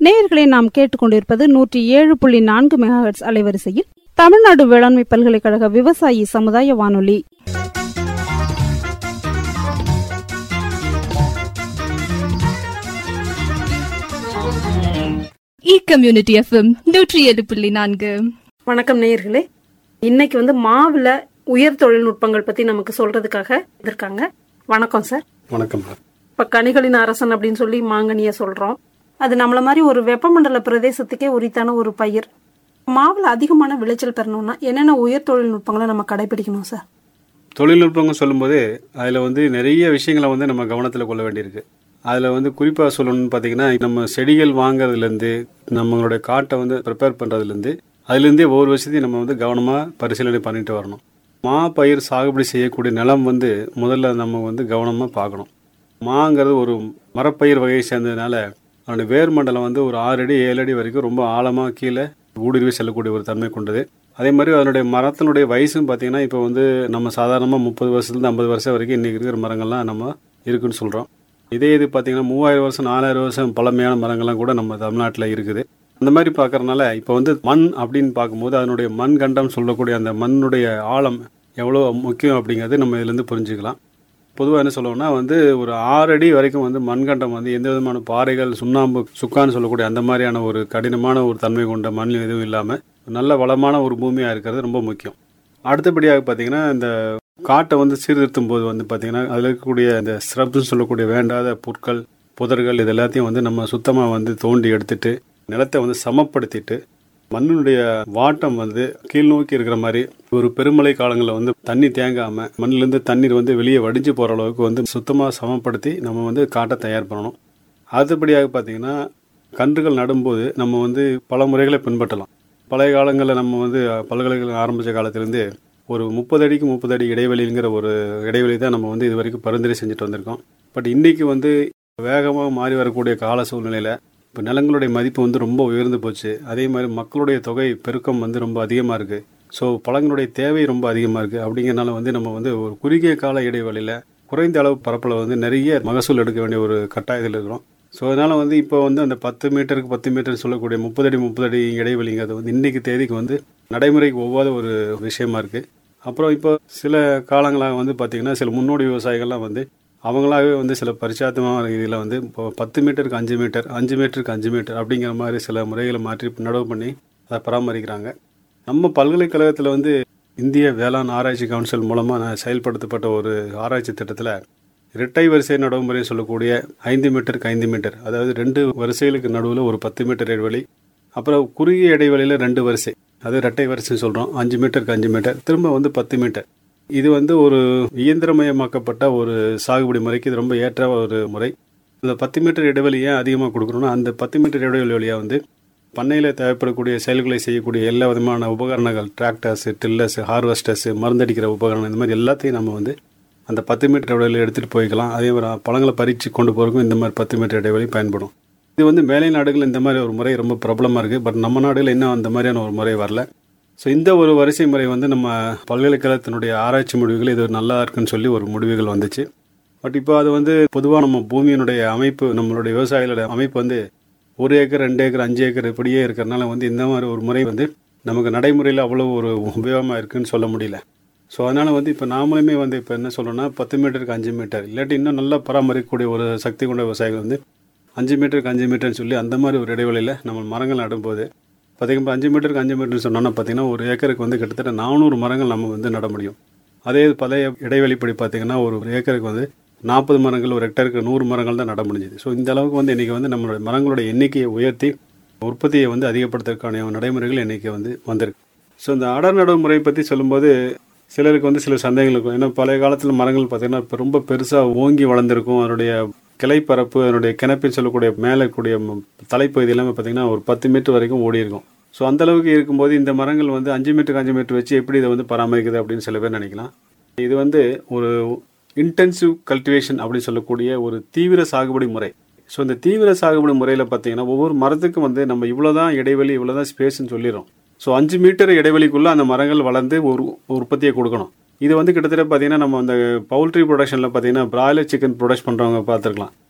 நேயர்களை நாம் கேட்டுக்கொண்டிருப்பது நூற்றி ஏழு புள்ளி நான்கு மெகாஹெட்ஸ் அலைவரிசையில் தமிழ்நாடு வேளாண்மை பல்கலைக்கழக விவசாயி சமுதாய வானொலி இ கம்யூனிட்டி எஃப்எம் நூற்றி ஏழு புள்ளி நான்கு வணக்கம் நேயர்களே இன்னைக்கு வந்து மாவுல உயர் தொழில்நுட்பங்கள் பத்தி நமக்கு சொல்றதுக்காக இருக்காங்க வணக்கம் சார் வணக்கம் இப்ப கனிகளின் அரசன் அப்படின்னு சொல்லி மாங்கனிய சொல்றோம் அது நம்மள மாதிரி ஒரு வெப்பமண்டல பிரதேசத்துக்கே உரித்தான ஒரு பயிர் மாவுல அதிகமான விளைச்சல் பெறணும்னா என்னென்ன உயர் தொழில்நுட்பங்களை நம்ம கடைபிடிக்கணும் சார் தொழில்நுட்பங்கள் சொல்லும்போது அதில் வந்து நிறைய விஷயங்களை வந்து நம்ம கவனத்தில் கொள்ள வேண்டியிருக்கு அதில் வந்து குறிப்பாக சொல்லணும்னு பார்த்தீங்கன்னா நம்ம செடிகள் வாங்குறதுலேருந்து நம்மளுடைய காட்டை வந்து ப்ரிப்பேர் பண்ணுறதுலேருந்து அதுலேருந்தே ஒவ்வொரு விஷயத்தையும் நம்ம வந்து கவனமாக பரிசீலனை பண்ணிட்டு வரணும் மா பயிர் சாகுபடி செய்யக்கூடிய நிலம் வந்து முதல்ல நம்ம வந்து கவனமாக பார்க்கணும் மாங்கிறது ஒரு மரப்பயிர் வகையை சேர்ந்ததுனால அதனுடைய வேர் மண்டலம் வந்து ஒரு ஆறு அடி ஏழு அடி வரைக்கும் ரொம்ப ஆழமாக கீழே ஊடுருவி செல்லக்கூடிய ஒரு தன்மை கொண்டது அதே மாதிரி அதனுடைய மரத்தினுடைய வயசும் பார்த்தீங்கன்னா இப்போ வந்து நம்ம சாதாரணமாக முப்பது வருஷத்துலேருந்து ஐம்பது வருஷம் வரைக்கும் இன்றைக்கி இருக்கிற மரங்கள்லாம் நம்ம இருக்குன்னு சொல்கிறோம் இதே இது பார்த்தீங்கன்னா மூவாயிரம் வருஷம் நாலாயிரம் வருஷம் பழமையான மரங்கள்லாம் கூட நம்ம தமிழ்நாட்டில் இருக்குது அந்த மாதிரி பார்க்கறனால இப்போ வந்து மண் அப்படின்னு பார்க்கும்போது அதனுடைய மண் கண்டம் சொல்லக்கூடிய அந்த மண்ணுடைய ஆழம் எவ்வளோ முக்கியம் அப்படிங்கிறது நம்ம இதுலேருந்து புரிஞ்சுக்கலாம் பொதுவாக என்ன சொல்லுவோம்னா வந்து ஒரு ஆறு அடி வரைக்கும் வந்து மண்கண்டம் வந்து எந்த விதமான பாறைகள் சுண்ணாம்பு சுக்கான்னு சொல்லக்கூடிய அந்த மாதிரியான ஒரு கடினமான ஒரு தன்மை கொண்ட மண் எதுவும் இல்லாமல் நல்ல வளமான ஒரு பூமியாக இருக்கிறது ரொம்ப முக்கியம் அடுத்தபடியாக பார்த்தீங்கன்னா இந்த காட்டை வந்து சீர்திருத்தும் போது வந்து பார்த்தீங்கன்னா அதில் இருக்கக்கூடிய இந்த ஸ்ரப்ஸ்னு சொல்லக்கூடிய வேண்டாத புற்கள் புதர்கள் இது எல்லாத்தையும் வந்து நம்ம சுத்தமாக வந்து தோண்டி எடுத்துட்டு நிலத்தை வந்து சமப்படுத்திட்டு மண்ணினுடைய வாட்டம் வந்து கீழ் நோக்கி இருக்கிற மாதிரி ஒரு பெருமழை காலங்களில் வந்து தண்ணி தேங்காமல் மண்ணிலேருந்து தண்ணீர் வந்து வெளியே வடிஞ்சு போகிற அளவுக்கு வந்து சுத்தமாக சமப்படுத்தி நம்ம வந்து காட்டை தயார் பண்ணணும் அடுத்தபடியாக பார்த்தீங்கன்னா கன்றுகள் நடும்போது நம்ம வந்து பல முறைகளை பின்பற்றலாம் பழைய காலங்களில் நம்ம வந்து பல்கலைக்கழகம் ஆரம்பித்த காலத்திலேருந்து ஒரு முப்பது அடிக்கு முப்பது அடி இடைவெளிங்கிற ஒரு இடைவெளி தான் நம்ம வந்து இது வரைக்கும் பரிந்துரை செஞ்சுட்டு வந்திருக்கோம் பட் இன்றைக்கி வந்து வேகமாக மாறி வரக்கூடிய கால சூழ்நிலையில் இப்போ நிலங்களுடைய மதிப்பு வந்து ரொம்ப உயர்ந்து போச்சு அதே மாதிரி மக்களுடைய தொகை பெருக்கம் வந்து ரொம்ப அதிகமாக இருக்குது ஸோ பழங்களுடைய தேவை ரொம்ப அதிகமாக இருக்குது அப்படிங்கிறனால வந்து நம்ம வந்து ஒரு குறுகிய கால இடைவெளியில் குறைந்த அளவு பரப்பில் வந்து நிறைய மகசூல் எடுக்க வேண்டிய ஒரு கட்டாயத்தில் இருக்கிறோம் ஸோ அதனால் வந்து இப்போ வந்து அந்த பத்து மீட்டருக்கு பத்து மீட்டர் சொல்லக்கூடிய முப்பது அடி முப்பது அடி இடைவெளிங்கிறது வந்து இன்றைக்கி தேதிக்கு வந்து நடைமுறைக்கு ஒவ்வாத ஒரு விஷயமா இருக்குது அப்புறம் இப்போ சில காலங்களாக வந்து பார்த்திங்கன்னா சில முன்னோடி விவசாயிகள்லாம் வந்து அவங்களாவே வந்து சில பரிச்சாத்தமான இதில் வந்து இப்போ பத்து மீட்டருக்கு அஞ்சு மீட்டர் அஞ்சு மீட்டருக்கு அஞ்சு மீட்டர் அப்படிங்கிற மாதிரி சில முறைகளை மாற்றி நடவு பண்ணி அதை பராமரிக்கிறாங்க நம்ம பல்கலைக்கழகத்தில் வந்து இந்திய வேளாண் ஆராய்ச்சி கவுன்சில் மூலமாக செயல்படுத்தப்பட்ட ஒரு ஆராய்ச்சி திட்டத்தில் இரட்டை வரிசை நடைமுறைன்னு சொல்லக்கூடிய ஐந்து மீட்டருக்கு ஐந்து மீட்டர் அதாவது ரெண்டு வரிசைகளுக்கு நடுவில் ஒரு பத்து மீட்டர் இடைவெளி அப்புறம் குறுகிய இடைவெளியில் ரெண்டு வரிசை அது இரட்டை வரிசைன்னு சொல்கிறோம் அஞ்சு மீட்டருக்கு அஞ்சு மீட்டர் திரும்ப வந்து பத்து மீட்டர் இது வந்து ஒரு இயந்திரமயமாக்கப்பட்ட ஒரு சாகுபடி முறைக்கு இது ரொம்ப ஏற்ற ஒரு முறை இந்த பத்து மீட்டர் இடைவெளி ஏன் அதிகமாக கொடுக்கணும்னா அந்த பத்து மீட்டர் இடைவெளி வழியாக வந்து பண்ணையில் தேவைப்படக்கூடிய செயல்களை செய்யக்கூடிய எல்லா விதமான உபகரணங்கள் டிராக்டர்ஸு டில்லர்ஸு ஹார்வெஸ்டர்ஸு மருந்தடிக்கிற உபகரணம் இந்த மாதிரி எல்லாத்தையும் நம்ம வந்து அந்த பத்து மீட்டர் இடைவெளியில் எடுத்துகிட்டு போய்க்கலாம் அதே மாதிரி பழங்களை பறித்து கொண்டு போகிறதுக்கும் இந்த மாதிரி பத்து மீட்டர் இடைவெளி பயன்படும் இது வந்து மேலை நாடுகள் இந்த மாதிரி ஒரு முறை ரொம்ப பிரபலமாக இருக்குது பட் நம்ம நாடுகளில் இன்னும் அந்த மாதிரியான ஒரு முறை வரல ஸோ இந்த ஒரு வரிசை முறை வந்து நம்ம பல்கலைக்கழகத்தினுடைய ஆராய்ச்சி முடிவுகள் இது நல்லா இருக்குன்னு சொல்லி ஒரு முடிவுகள் வந்துச்சு பட் இப்போ அது வந்து பொதுவாக நம்ம பூமியினுடைய அமைப்பு நம்மளுடைய விவசாயிகளுடைய அமைப்பு வந்து ஒரு ஏக்கர் ரெண்டு ஏக்கர் அஞ்சு ஏக்கர் இப்படியே இருக்கிறனால வந்து இந்த மாதிரி ஒரு முறை வந்து நமக்கு நடைமுறையில் அவ்வளோ ஒரு உபயோகமாக இருக்குன்னு சொல்ல முடியல ஸோ அதனால் வந்து இப்போ நாமளுமே வந்து இப்போ என்ன சொல்கிறோன்னா பத்து மீட்டருக்கு அஞ்சு மீட்டர் இல்லாட்டி இன்னும் நல்லா பராமரிக்கக்கூடிய ஒரு சக்தி கொண்ட விவசாயிகள் வந்து அஞ்சு மீட்டருக்கு அஞ்சு மீட்டர்னு சொல்லி அந்த மாதிரி ஒரு இடைவெளியில் நம்ம மரங்கள் நடும்போது பார்த்திங்கன்னா அஞ்சு மீட்டருக்கு அஞ்சு மீட்டர்னு சொன்னோன்னா பார்த்திங்கன்னா ஒரு ஏக்கருக்கு வந்து கிட்டத்தட்ட நானூறு மரங்கள் நம்ம வந்து நட முடியும் அதே பழைய இடைவெளிப்படி பார்த்திங்கன்னா ஒரு ஏக்கருக்கு வந்து நாற்பது மரங்கள் ஒரு ஹெக்டருக்கு நூறு மரங்கள் தான் நட முடிஞ்சுது ஸோ இந்த அளவுக்கு வந்து இன்றைக்கி வந்து நம்மளுடைய மரங்களோட எண்ணிக்கையை உயர்த்தி உற்பத்தியை வந்து அதிகப்படுத்துறதுக்கான நடைமுறைகள் இன்றைக்கி வந்து வந்திருக்கு ஸோ இந்த அடர் நடவு முறை பற்றி சொல்லும்போது சிலருக்கு வந்து சில சந்தேகங்கள் இருக்கும் ஏன்னா பழைய காலத்தில் மரங்கள் பார்த்திங்கன்னா இப்போ ரொம்ப பெருசாக ஓங்கி வளர்ந்துருக்கும் அதனுடைய கிளைப்பரப்பு அதனுடைய கிணப்பின்னு சொல்லக்கூடிய மேலே இருக்கக்கூடிய தலைப்பகுதி எல்லாமே பார்த்திங்கன்னா ஒரு பத்து மீட்டர் வரைக்கும் ஓடி இருக்கும் ஸோ அந்த அளவுக்கு இருக்கும்போது இந்த மரங்கள் வந்து அஞ்சு மீட்டருக்கு அஞ்சு மீட்டர் வச்சு எப்படி இதை வந்து பராமரிக்குது அப்படின்னு சில பேர் நினைக்கலாம் இது வந்து ஒரு இன்டென்சிவ் கல்டிவேஷன் அப்படின்னு சொல்லக்கூடிய ஒரு தீவிர சாகுபடி முறை ஸோ இந்த தீவிர சாகுபடி முறையில் பார்த்தீங்கன்னா ஒவ்வொரு மரத்துக்கும் வந்து நம்ம இவ்வளோதான் இடைவெளி இவ்வளோதான் ஸ்பேஸ்ன்னு சொல்லிடுறோம் ஸோ அஞ்சு மீட்டர் இடைவெளிக்குள்ளே அந்த மரங்கள் வளர்ந்து ஒரு உற்பத்தியை கொடுக்கணும் இது வந்து கிட்டத்தட்ட பார்த்தீங்கன்னா நம்ம அந்த பவுல்ட்ரி ப்ரொடக்ஷனில் பார்த்தீங்கன்னா பிராய்லர் சிக்கன் ப்ரொடக்ட் பண்ணுறவங்க பார்த்துருக்கலாம்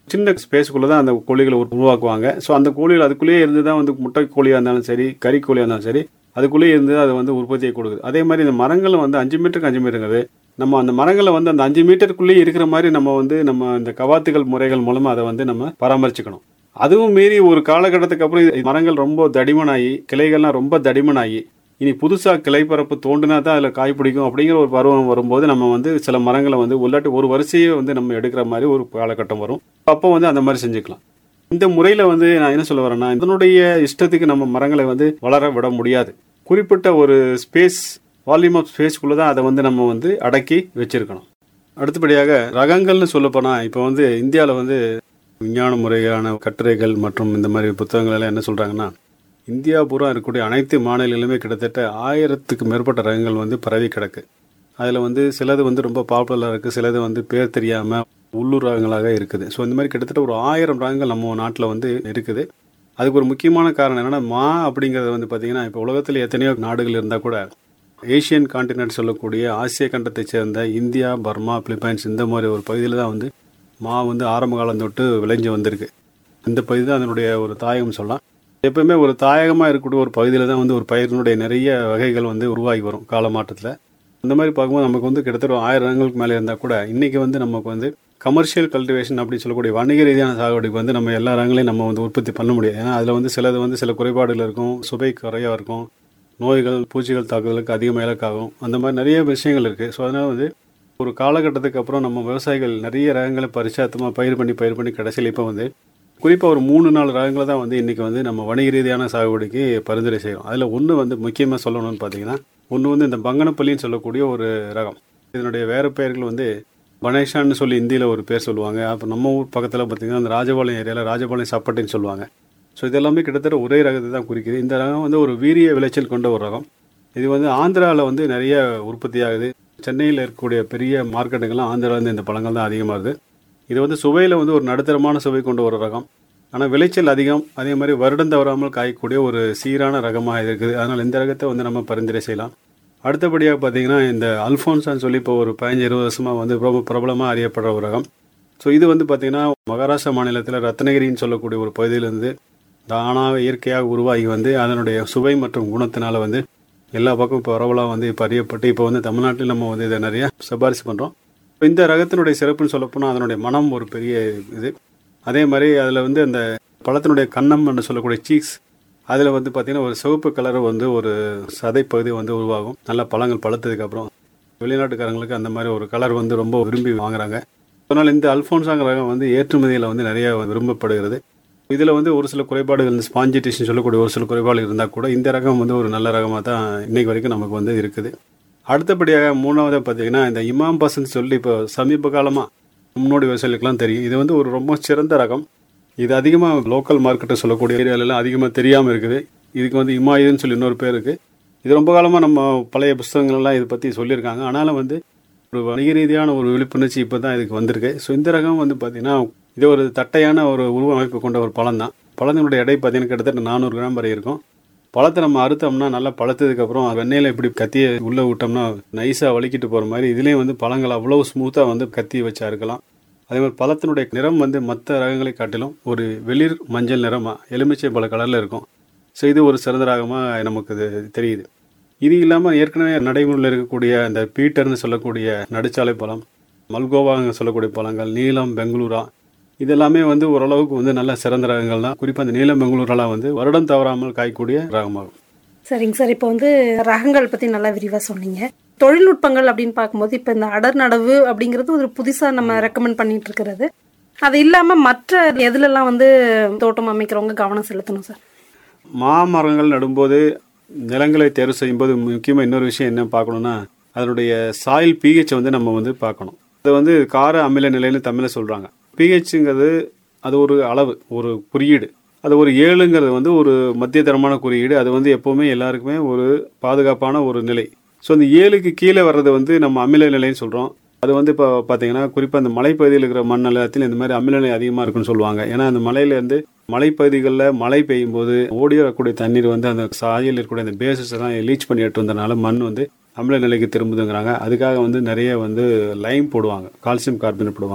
சின்ன ஸ்பேஸுக்குள்ளே தான் அந்த கோழிகளை உரு- உருவாக்குவாங்க ஸோ அந்த கோழிகள் அதுக்குள்ளேயே இருந்து தான் வந்து முட்டை கோழியாக இருந்தாலும் சரி கறி கோழியாக இருந்தாலும் சரி அதுக்குள்ளேயே இருந்து அது வந்து உற்பத்தியை கொடுக்குது அதே மாதிரி இந்த மரங்கள் வந்து அஞ்சு மீட்டருக்கு அஞ்சு மீட்டருங்கிறது நம்ம அந்த மரங்களை வந்து அந்த அஞ்சு மீட்டருக்குள்ளேயே இருக்கிற மாதிரி நம்ம வந்து நம்ம இந்த கவாத்துகள் முறைகள் மூலமாக அதை வந்து நம்ம பராமரிச்சுக்கணும் அதுவும் மீறி ஒரு காலகட்டத்துக்கு அப்புறம் இது மரங்கள் ரொம்ப தடிமனாகி கிளைகள்லாம் ரொம்ப தடிமனாகி இனி புதுசாக கிளைப்பரப்பு தோண்டினா தான் அதில் காய் பிடிக்கும் அப்படிங்கிற ஒரு பருவம் வரும்போது நம்ம வந்து சில மரங்களை வந்து உள்ளாட்டி ஒரு வரிசையே வந்து நம்ம எடுக்கிற மாதிரி ஒரு காலகட்டம் வரும் அப்போ வந்து அந்த மாதிரி செஞ்சுக்கலாம் இந்த முறையில் வந்து நான் என்ன சொல்ல வரேன்னா இதனுடைய இஷ்டத்துக்கு நம்ம மரங்களை வந்து வளர விட முடியாது குறிப்பிட்ட ஒரு ஸ்பேஸ் வால்யூம் ஆஃப் ஸ்பேஸ்க்குள்ளே தான் அதை வந்து நம்ம வந்து அடக்கி வச்சிருக்கணும் அடுத்தபடியாக ரகங்கள்னு சொல்லப்போனால் இப்போ வந்து இந்தியாவில் வந்து விஞ்ஞான முறையான கட்டுரைகள் மற்றும் இந்த மாதிரி புத்தகங்கள் எல்லாம் என்ன சொல்கிறாங்கன்னா இந்தியா பூரா இருக்கக்கூடிய அனைத்து மாநிலங்களுமே கிட்டத்தட்ட ஆயிரத்துக்கு மேற்பட்ட ரகங்கள் வந்து பரவி கிடக்கு அதில் வந்து சிலது வந்து ரொம்ப பாப்புலராக இருக்குது சிலது வந்து பேர் தெரியாமல் உள்ளூர் ரகங்களாக இருக்குது ஸோ இந்த மாதிரி கிட்டத்தட்ட ஒரு ஆயிரம் ரகங்கள் நம்ம நாட்டில் வந்து இருக்குது அதுக்கு ஒரு முக்கியமான காரணம் என்னென்னா மா அப்படிங்கிறது வந்து பார்த்திங்கன்னா இப்போ உலகத்தில் எத்தனையோ நாடுகள் இருந்தால் கூட ஏஷியன் காண்டினென்ட் சொல்லக்கூடிய ஆசிய கண்டத்தை சேர்ந்த இந்தியா பர்மா பிலிப்பைன்ஸ் இந்த மாதிரி ஒரு பகுதியில் தான் வந்து மா வந்து ஆரம்ப காலம் தொட்டு விளைஞ்சு வந்திருக்கு இந்த பகுதி தான் அதனுடைய ஒரு தாயகம் சொல்லலாம் எப்பவுமே ஒரு தாயகமாக இருக்கக்கூடிய ஒரு பகுதியில் தான் வந்து ஒரு பயிரினுடைய நிறைய வகைகள் வந்து உருவாகி வரும் காலமாற்றத்தில் இந்த மாதிரி பார்க்கும்போது நமக்கு வந்து கிட்டத்தட்ட ஒரு ஆயிரம் ரகங்களுக்கு மேலே இருந்தால் கூட இன்றைக்கி வந்து நமக்கு வந்து கமர்ஷியல் கல்டிவேஷன் அப்படின்னு சொல்லக்கூடிய வணிக ரீதியான சாகுபடிக்கு வந்து நம்ம எல்லா ரகங்களையும் நம்ம வந்து உற்பத்தி பண்ண முடியாது ஏன்னா அதில் வந்து சிலது வந்து சில குறைபாடுகள் இருக்கும் சுவை குறையாக இருக்கும் நோய்கள் பூச்சிகள் தாக்குதலுக்கு அதிகமாக இலக்காகும் அந்த மாதிரி நிறைய விஷயங்கள் இருக்குது ஸோ அதனால் வந்து ஒரு காலகட்டத்துக்கு அப்புறம் நம்ம விவசாயிகள் நிறைய ரகங்களை பரிச்சாத்தமாக பயிர் பண்ணி பயிர் பண்ணி கடைசியில் இப்போ வந்து குறிப்பாக ஒரு மூணு நாலு ரகங்களை தான் வந்து இன்றைக்கி வந்து நம்ம வணிக ரீதியான சாகுபடிக்கு பரிந்துரை செய்கிறோம் அதில் ஒன்று வந்து முக்கியமாக சொல்லணும்னு பார்த்தீங்கன்னா ஒன்று வந்து இந்த பங்கனப்பள்ளின்னு சொல்லக்கூடிய ஒரு ரகம் இதனுடைய வேறு பெயர்கள் வந்து பனேஷான்னு சொல்லி இந்தியில் ஒரு பேர் சொல்லுவாங்க அப்போ நம்ம ஊர் பக்கத்தில் பார்த்தீங்கன்னா அந்த ராஜபாளையம் ஏரியாவில் ராஜபாளையம் சப்பட்டின்னு சொல்லுவாங்க ஸோ இது எல்லாமே கிட்டத்தட்ட ஒரே ரகத்தை தான் குறிக்குது இந்த ரகம் வந்து ஒரு வீரிய விளைச்சல் கொண்ட ஒரு ரகம் இது வந்து ஆந்திராவில் வந்து நிறைய உற்பத்தி ஆகுது சென்னையில் இருக்கக்கூடிய பெரிய மார்க்கெட்டுங்கெல்லாம் ஆந்திராவிலேருந்து இந்த பழங்கள் தான் அதிகமாகுது இது வந்து சுவையில் வந்து ஒரு நடுத்தரமான சுவை கொண்ட ஒரு ரகம் ஆனால் விளைச்சல் அதிகம் அதே மாதிரி வருடம் தவறாமல் காய்க்கக்கூடிய ஒரு சீரான ரகமாக இருக்குது அதனால் இந்த ரகத்தை வந்து நம்ம பரிந்துரை செய்யலாம் அடுத்தபடியாக பார்த்தீங்கன்னா இந்த அல்ஃபோன்ஸான்னு சொல்லி இப்போ ஒரு பதினஞ்சு இருபது வருஷமாக வந்து ரொம்ப பிரபலமாக அறியப்படுற ஒரு ரகம் ஸோ இது வந்து பார்த்திங்கன்னா மகாராஷ்டிரா மாநிலத்தில் ரத்னகிரின்னு சொல்லக்கூடிய ஒரு பகுதியிலேருந்து தானாக இயற்கையாக உருவாகி வந்து அதனுடைய சுவை மற்றும் குணத்தினால வந்து எல்லா பக்கம் இப்போ பரவலாக வந்து இப்போ அறியப்பட்டு இப்போ வந்து தமிழ்நாட்டில் நம்ம வந்து இதை நிறைய சிபாரிசு பண்ணுறோம் இந்த ரகத்தினுடைய சிறப்புன்னு சொல்லப்போனால் அதனுடைய மனம் ஒரு பெரிய இது அதே மாதிரி அதில் வந்து அந்த பழத்தினுடைய கன்னம் என்று சொல்லக்கூடிய சீக்ஸ் அதில் வந்து பார்த்திங்கன்னா ஒரு சிவப்பு கலர் வந்து ஒரு சதைப்பகுதி வந்து உருவாகும் நல்ல பழங்கள் பழுத்ததுக்கப்புறம் வெளிநாட்டுக்காரங்களுக்கு அந்த மாதிரி ஒரு கலர் வந்து ரொம்ப விரும்பி வாங்குறாங்க அதனால் இந்த அல்ஃபோன்ஸாங்க ரகம் வந்து ஏற்றுமதியில் வந்து நிறைய விரும்பப்படுகிறது இதில் வந்து ஒரு சில குறைபாடுகள் இந்த ஸ்பாஞ்சிட்டிஷன் சொல்லக்கூடிய ஒரு சில குறைபாடுகள் இருந்தால் கூட இந்த ரகம் வந்து ஒரு நல்ல ரகமாக தான் இன்னைக்கு வரைக்கும் நமக்கு வந்து இருக்குது அடுத்தபடியாக மூணாவதாக பார்த்தீங்கன்னா இந்த இமாம் பசன் சொல்லி இப்போ சமீப காலமாக முன்னோடி விவசாயிகளுக்கெல்லாம் தெரியும் இது வந்து ஒரு ரொம்ப சிறந்த ரகம் இது அதிகமாக லோக்கல் மார்க்கெட்டை சொல்லக்கூடிய ஏரியாலெல்லாம் அதிகமாக தெரியாமல் இருக்குது இதுக்கு வந்து இமாயுதுன்னு சொல்லி இன்னொரு பேர் இருக்குது இது ரொம்ப காலமாக நம்ம பழைய புஸ்தகங்கள்லாம் இதை பற்றி சொல்லியிருக்காங்க ஆனாலும் வந்து ஒரு வணிக ரீதியான ஒரு விழிப்புணர்ச்சி இப்போ தான் இதுக்கு வந்திருக்கு ஸோ இந்த ரகம் வந்து பார்த்திங்கன்னா இது ஒரு தட்டையான ஒரு உருவமைப்பு கொண்ட ஒரு பழம் தான் பழத்தினுடைய எடை பார்த்தீங்கன்னா கிட்டத்தட்ட நானூறு கிராம் வரை இருக்கும் பழத்தை நம்ம அறுத்தோம்னா நல்லா பழுத்ததுக்கப்புறம் வெண்ணெயில் இப்படி கத்தியை உள்ளே விட்டோம்னா நைஸாக வலிக்கிட்டு போகிற மாதிரி இதுலேயும் வந்து பழங்கள் அவ்வளோ ஸ்மூத்தாக வந்து கத்தி வச்சு அறுக்கலாம் அதே மாதிரி பழத்தினுடைய நிறம் வந்து மற்ற ரகங்களை காட்டிலும் ஒரு வெளிர் மஞ்சள் நிறமாக எலுமிச்சை பல கலரில் இருக்கும் ஸோ இது ஒரு சிறந்த ரகமாக நமக்கு இது தெரியுது இது இல்லாமல் ஏற்கனவே நடைமுறையில் இருக்கக்கூடிய அந்த பீட்டர்னு சொல்லக்கூடிய நடுச்சாலை பழம் மல்கோவாங்க சொல்லக்கூடிய பழங்கள் நீலம் பெங்களூரா இதெல்லாமே வந்து ஓரளவுக்கு வந்து நல்ல சிறந்த ரகங்கள் தான் குறிப்பாக அந்த நீலம் பெங்களூரெல்லாம் வந்து வருடம் தவறாமல் காய்க்கூடிய ரகமாகும் சரிங்க சார் இப்போ வந்து ரகங்கள் பற்றி நல்லா விரிவாக சொன்னீங்க தொழில்நுட்பங்கள் அப்படின்னு பார்க்கும்போது இப்போ இந்த அடர் நடவு அப்படிங்கிறது ஒரு புதுசாக நம்ம ரெக்கமெண்ட் பண்ணிட்டு இருக்கிறது அது இல்லாமல் மற்ற எதுலெல்லாம் வந்து தோட்டம் அமைக்கிறவங்க கவனம் செலுத்தணும் சார் மாமரங்கள் நடும்போது நிலங்களை தேர்வு செய்யும்போது முக்கியமாக இன்னொரு விஷயம் என்ன பார்க்கணுன்னா அதனுடைய சாயில் பிஹெச் வந்து நம்ம வந்து பார்க்கணும் அது வந்து கார அமில நிலைன்னு தமிழில் சொல்கிறாங்க பிஹெச்ங்கிறது அது ஒரு அளவு ஒரு குறியீடு அது ஒரு ஏழுங்கிறது வந்து ஒரு மத்திய தரமான குறியீடு அது வந்து எப்போவுமே எல்லாருக்குமே ஒரு பாதுகாப்பான ஒரு நிலை ஸோ அந்த ஏழுக்கு கீழே வர்றது வந்து நம்ம அமில நிலைன்னு சொல்கிறோம் அது வந்து இப்போ பார்த்தீங்கன்னா குறிப்பாக அந்த மலைப்பகுதியில் இருக்கிற மண் நிலத்தில் இந்த மாதிரி அமில நிலை அதிகமாக இருக்குன்னு சொல்லுவாங்க ஏன்னா அந்த மலையிலேருந்து மலைப்பகுதிகளில் மழை பெய்யும் போது ஓடி வரக்கூடிய தண்ணீர் வந்து அந்த சாயில் இருக்கக்கூடிய அந்த பேசஸ் எல்லாம் லீச் பண்ணி எடுத்து வந்தனால மண் வந்து அமில நிலைக்கு திரும்புதுங்கிறாங்க அதுக்காக வந்து நிறைய வந்து லைம் போடுவாங்க கால்சியம் கார்பனேட் போடுவாங்க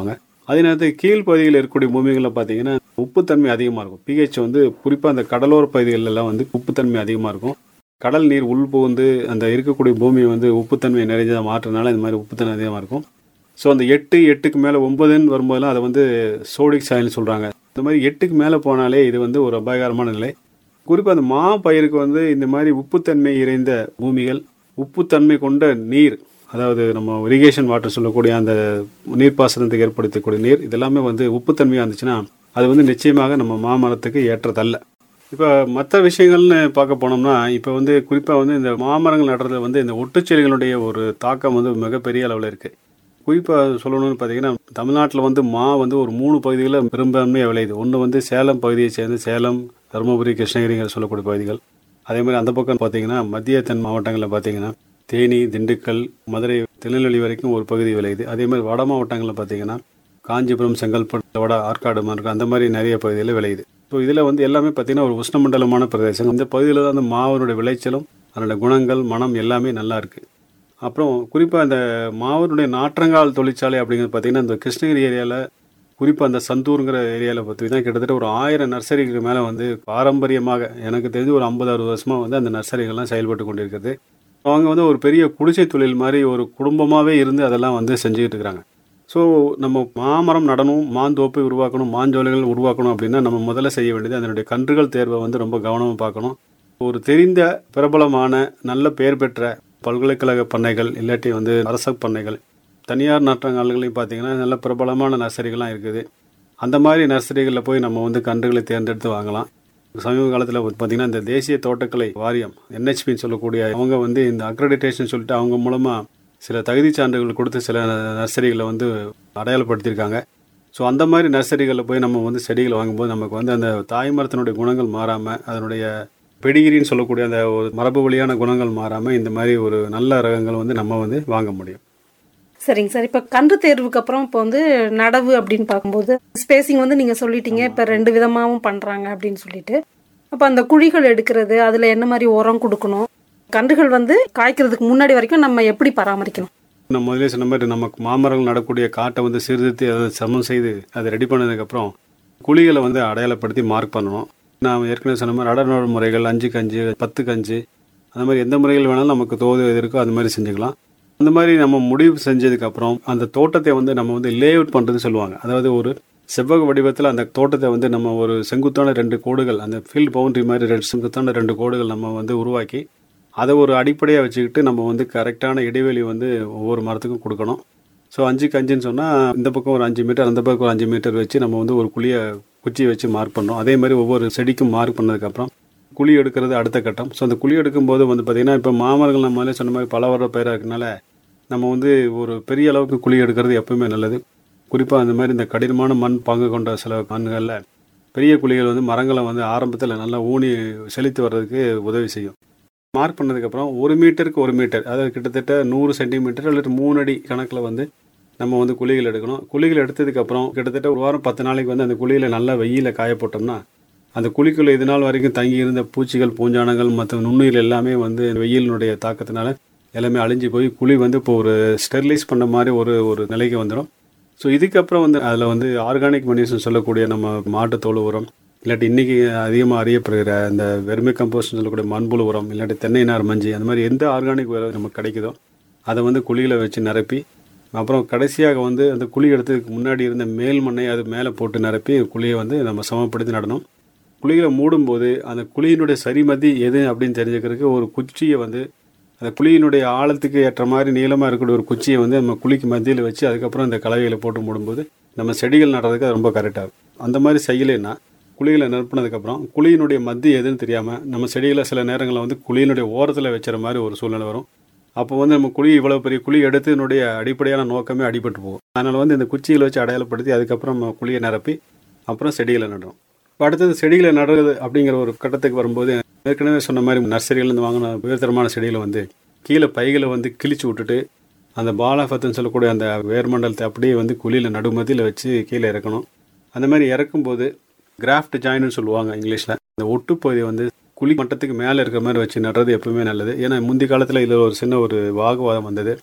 அதே நேரத்தில் கீழ்ப்பகுதியில் இருக்கக்கூடிய பூமிகளில் பார்த்தீங்கன்னா உப்புத்தன்மை அதிகமாக இருக்கும் பிஹெச் வந்து குறிப்பாக அந்த கடலோர பகுதிகளெல்லாம் வந்து உப்புத்தன்மை அதிகமாக இருக்கும் கடல் நீர் உள்புகுந்து அந்த இருக்கக்கூடிய பூமியை வந்து உப்புத்தன்மை நிறைஞ்சதாக மாற்றுறதுனால இந்த மாதிரி உப்புத்தன்மை அதிகமாக இருக்கும் ஸோ அந்த எட்டு எட்டுக்கு மேலே ஒன்பதுன்னு வரும்போதெல்லாம் அதை வந்து சோடிக் சாயில்னு சொல்கிறாங்க இந்த மாதிரி எட்டுக்கு மேலே போனாலே இது வந்து ஒரு அபாயகரமான நிலை குறிப்பாக அந்த மா பயிருக்கு வந்து இந்த மாதிரி உப்புத்தன்மை இறைந்த பூமிகள் உப்புத்தன்மை கொண்ட நீர் அதாவது நம்ம இரிகேஷன் வாட்டர் சொல்லக்கூடிய அந்த நீர்ப்பாசனத்துக்கு ஏற்படுத்தக்கூடிய நீர் இதெல்லாமே வந்து உப்புத்தன்மையாக இருந்துச்சுன்னா அது வந்து நிச்சயமாக நம்ம மாமரத்துக்கு ஏற்றதல்ல இப்போ மற்ற விஷயங்கள்னு பார்க்க போனோம்னா இப்போ வந்து குறிப்பாக வந்து இந்த மாமரங்கள் நடுறதுல வந்து இந்த ஒட்டுச்செடிகளுடைய ஒரு தாக்கம் வந்து மிகப்பெரிய அளவில் இருக்குது குறிப்பாக சொல்லணும்னு பார்த்தீங்கன்னா தமிழ்நாட்டில் வந்து மா வந்து ஒரு மூணு பகுதிகளில் பெரும்பான்மையாக விளையுது ஒன்று வந்து சேலம் பகுதியை சேர்ந்து சேலம் தருமபுரி கிருஷ்ணகிரிங்கிற சொல்லக்கூடிய பகுதிகள் அதே மாதிரி அந்த பக்கம் பார்த்தீங்கன்னா மத்திய தென் மாவட்டங்களில் பார்த்தீங்கன்னா தேனி திண்டுக்கல் மதுரை திருநெல்வேலி வரைக்கும் ஒரு பகுதி விளையுது அதே மாதிரி வட மாவட்டங்களில் பார்த்தீங்கன்னா காஞ்சிபுரம் செங்கல்பட்டு வட ஆற்காடு மார்க்கம் அந்த மாதிரி நிறைய பகுதியில் விளையுது ஸோ இதில் வந்து எல்லாமே பார்த்தீங்கன்னா ஒரு உஷ்ணமண்டலமான பிரதேசம் இந்த பகுதியில் தான் அந்த மாவனுடைய விளைச்சலும் அதனோட குணங்கள் மனம் எல்லாமே நல்லா இருக்குது அப்புறம் குறிப்பாக அந்த மாவனுடைய நாற்றங்கால் தொழிற்சாலை அப்படிங்கிறது பார்த்தீங்கன்னா இந்த கிருஷ்ணகிரி ஏரியாவில் குறிப்பாக அந்த சந்தூருங்கிற ஏரியாவில் பார்த்தீங்கன்னா கிட்டத்தட்ட ஒரு ஆயிரம் நர்சரிக்கு மேலே வந்து பாரம்பரியமாக எனக்கு தெரிஞ்சு ஒரு ஐம்பது அறுபது வருஷமாக வந்து அந்த நர்சரிகள்லாம் செயல்பட்டு கொண்டிருக்கிறது அவங்க வந்து ஒரு பெரிய குடிசை தொழில் மாதிரி ஒரு குடும்பமாகவே இருந்து அதெல்லாம் வந்து செஞ்சுக்கிட்டு இருக்கிறாங்க ஸோ நம்ம மாமரம் நடணும் மாந்தோப்பை உருவாக்கணும் மாஞ்சோலைகள் உருவாக்கணும் அப்படின்னா நம்ம முதல்ல செய்ய வேண்டியது அதனுடைய கன்றுகள் தேர்வை வந்து ரொம்ப கவனமாக பார்க்கணும் ஒரு தெரிந்த பிரபலமான நல்ல பெயர் பெற்ற பல்கலைக்கழக பண்ணைகள் இல்லாட்டி வந்து அரச பண்ணைகள் தனியார் நாற்றங்கால்களையும் பார்த்தீங்கன்னா நல்ல பிரபலமான நர்சரிகள்லாம் இருக்குது அந்த மாதிரி நர்சரிகளில் போய் நம்ம வந்து கன்றுகளை தேர்ந்தெடுத்து வாங்கலாம் சமீப காலத்தில் பார்த்தீங்கன்னா இந்த தேசிய தோட்டக்கலை வாரியம் என்ஹெச்பின்னு சொல்லக்கூடிய அவங்க வந்து இந்த அக்ரெடிட்டேஷன் சொல்லிட்டு அவங்க மூலமாக சில தகுதி சான்றுகள் கொடுத்து சில நர்சரிகளை வந்து அடையாளப்படுத்தியிருக்காங்க ஸோ அந்த மாதிரி நர்சரிகளில் போய் நம்ம வந்து செடிகளை வாங்கும்போது நமக்கு வந்து அந்த தாய் மரத்தினுடைய குணங்கள் மாறாமல் அதனுடைய பெடிகிரின்னு சொல்லக்கூடிய அந்த ஒரு மரபு வழியான குணங்கள் மாறாமல் இந்த மாதிரி ஒரு நல்ல ரகங்கள் வந்து நம்ம வந்து வாங்க முடியும் சரிங்க சார் இப்போ கன்று தேர்வுக்கு அப்புறம் இப்போ வந்து நடவு அப்படின்னு பார்க்கும்போது ஸ்பேசிங் வந்து நீங்கள் சொல்லிட்டீங்க இப்போ ரெண்டு விதமாகவும் பண்ணுறாங்க அப்படின்னு சொல்லிட்டு அப்போ அந்த குழிகள் எடுக்கிறது அதில் என்ன மாதிரி உரம் கொடுக்கணும் கன்றுகள் வந்து காய்க்கிறதுக்கு முன்னாடி வரைக்கும் நம்ம எப்படி பராமரிக்கணும் நம்ம முதலே சொன்ன மாதிரி நமக்கு மாமரங்கள் நடக்கூடிய காட்டை வந்து சீர்திருத்தி அதை சமம் செய்து அதை ரெடி பண்ணதுக்கப்புறம் குழிகளை வந்து அடையாளப்படுத்தி மார்க் பண்ணணும் நான் ஏற்கனவே சொன்ன மாதிரி அடநோடு முறைகள் அஞ்சுக்கு அஞ்சு பத்துக்கு அஞ்சு அந்த மாதிரி எந்த முறைகள் வேணாலும் நமக்கு தோது இருக்கோ அந்த மாதிரி செஞ்சுக்கலாம் அந்த மாதிரி நம்ம முடிவு செஞ்சதுக்கப்புறம் அந்த தோட்டத்தை வந்து நம்ம வந்து லே அவுட் பண்ணுறது சொல்லுவாங்க அதாவது ஒரு செவ்வக வடிவத்தில் அந்த தோட்டத்தை வந்து நம்ம ஒரு செங்குத்தான ரெண்டு கோடுகள் அந்த ஃபீல்ட் பவுண்டரி மாதிரி ரெண்டு செங்குத்தான ரெண்டு கோடுகள் நம்ம வந்து உருவாக்கி அதை ஒரு அடிப்படையாக வச்சுக்கிட்டு நம்ம வந்து கரெக்டான இடைவெளி வந்து ஒவ்வொரு மரத்துக்கும் கொடுக்கணும் ஸோ அஞ்சுக்கு அஞ்சுன்னு சொன்னால் இந்த பக்கம் ஒரு அஞ்சு மீட்டர் அந்த பக்கம் ஒரு அஞ்சு மீட்டர் வச்சு நம்ம வந்து ஒரு குழியை குச்சி வச்சு மார்க் பண்ணோம் அதே மாதிரி ஒவ்வொரு செடிக்கும் மார்க் பண்ணதுக்கப்புறம் குழி எடுக்கிறது அடுத்த கட்டம் ஸோ அந்த குழி எடுக்கும்போது வந்து பார்த்திங்கன்னா இப்போ மாமரங்கள் நம்ம மேலே சொன்ன மாதிரி பல வர பயிராக இருக்கனால நம்ம வந்து ஒரு பெரிய அளவுக்கு குழி எடுக்கிறது எப்பவுமே நல்லது குறிப்பாக அந்த மாதிரி இந்த கடினமான மண் பங்கு கொண்ட சில மண்களில் பெரிய குழிகள் வந்து மரங்களை வந்து ஆரம்பத்தில் நல்லா ஊனி செலுத்தி வர்றதுக்கு உதவி செய்யும் மார்க் பண்ணதுக்கப்புறம் ஒரு மீட்டருக்கு ஒரு மீட்டர் அதாவது கிட்டத்தட்ட நூறு சென்டிமீட்டர் அல்லது மூணு அடி கணக்கில் வந்து நம்ம வந்து குழிகள் எடுக்கணும் குழிகள் எடுத்ததுக்கப்புறம் கிட்டத்தட்ட ஒரு வாரம் பத்து நாளைக்கு வந்து அந்த குழியில் நல்லா வெயிலில் காய போட்டோம்னா அந்த குழிக்குள்ள இது நாள் வரைக்கும் தங்கி இருந்த பூச்சிகள் பூஞ்சானங்கள் மற்ற நுண்ணுயிர் எல்லாமே வந்து வெயிலினுடைய தாக்கத்தினால எல்லாமே அழிஞ்சு போய் குழி வந்து இப்போ ஒரு ஸ்டெர்லைஸ் பண்ண மாதிரி ஒரு ஒரு நிலைக்கு வந்துடும் ஸோ இதுக்கப்புறம் வந்து அதில் வந்து ஆர்கானிக் மனிஷன் சொல்லக்கூடிய நம்ம மாட்டுத்தோல் உரம் இல்லாட்டி இன்றைக்கி அதிகமாக அறியப்படுகிற இந்த வெறுமை கம்போஸ்ட்னு சொல்லக்கூடிய மண்புழு உரம் இல்லாட்டி தென்னை நார் மஞ்சி அந்த மாதிரி எந்த ஆர்கானிக் உரம் நமக்கு கிடைக்குதோ அதை வந்து குழியில் வச்சு நிரப்பி அப்புறம் கடைசியாக வந்து அந்த குழி எடுத்ததுக்கு முன்னாடி இருந்த மேல் மண்ணை அது மேலே போட்டு நிரப்பி குழியை வந்து நம்ம சமப்படுத்தி நடணும் குழிகளை மூடும்போது அந்த குழியினுடைய சரிமதி எது அப்படின்னு தெரிஞ்சுக்கிறதுக்கு ஒரு குச்சியை வந்து அந்த குழியினுடைய ஆழத்துக்கு ஏற்ற மாதிரி நீளமாக இருக்கக்கூடிய ஒரு குச்சியை வந்து நம்ம குழிக்கு மத்தியில் வச்சு அதுக்கப்புறம் இந்த கலவைகளை போட்டு மூடும்போது நம்ம செடிகள் நடுறதுக்கு அது ரொம்ப கரெக்டாக இருக்கும் அந்த மாதிரி செய்யலைன்னா குழிகளை நிரப்பினதுக்கப்புறம் குழியினுடைய மத்திய எதுன்னு தெரியாமல் நம்ம செடிகளை சில நேரங்களில் வந்து குழியினுடைய ஓரத்தில் வச்சுற மாதிரி ஒரு சூழ்நிலை வரும் அப்போ வந்து நம்ம குழி இவ்வளோ பெரிய குழி எடுத்ததுனுடைய அடிப்படையான நோக்கமே அடிபட்டு போகும் அதனால் வந்து இந்த குச்சிகளை வச்சு அடையாளப்படுத்தி அதுக்கப்புறம் நம்ம குழியை நிரப்பி அப்புறம் செடிகளை நடுறோம் இப்போ அடுத்தது செடிகளை நடுறது அப்படிங்கிற ஒரு கட்டத்துக்கு வரும்போது ஏற்கனவே சொன்ன மாதிரி நர்சரிகள்லேருந்து வாங்கின உயர்தரமான செடிகளை வந்து கீழே பைகளை வந்து கிழிச்சு விட்டுட்டு அந்த பாலாஃபத்துன்னு சொல்லக்கூடிய அந்த வேர்மண்டலத்தை அப்படியே வந்து குழியில் நடுமதியில் வச்சு கீழே இறக்கணும் அந்த மாதிரி இறக்கும்போது கிராஃப்ட் ஜாயின்னு சொல்லுவாங்க இங்கிலீஷில் அந்த ஒட்டுப்பகுதியை வந்து குழி மட்டத்துக்கு மேலே இருக்கிற மாதிரி வச்சு நடுறது எப்பவுமே நல்லது ஏன்னா முந்தி காலத்தில் இதில் ஒரு சின்ன ஒரு வாக்குவாதம் வந்தது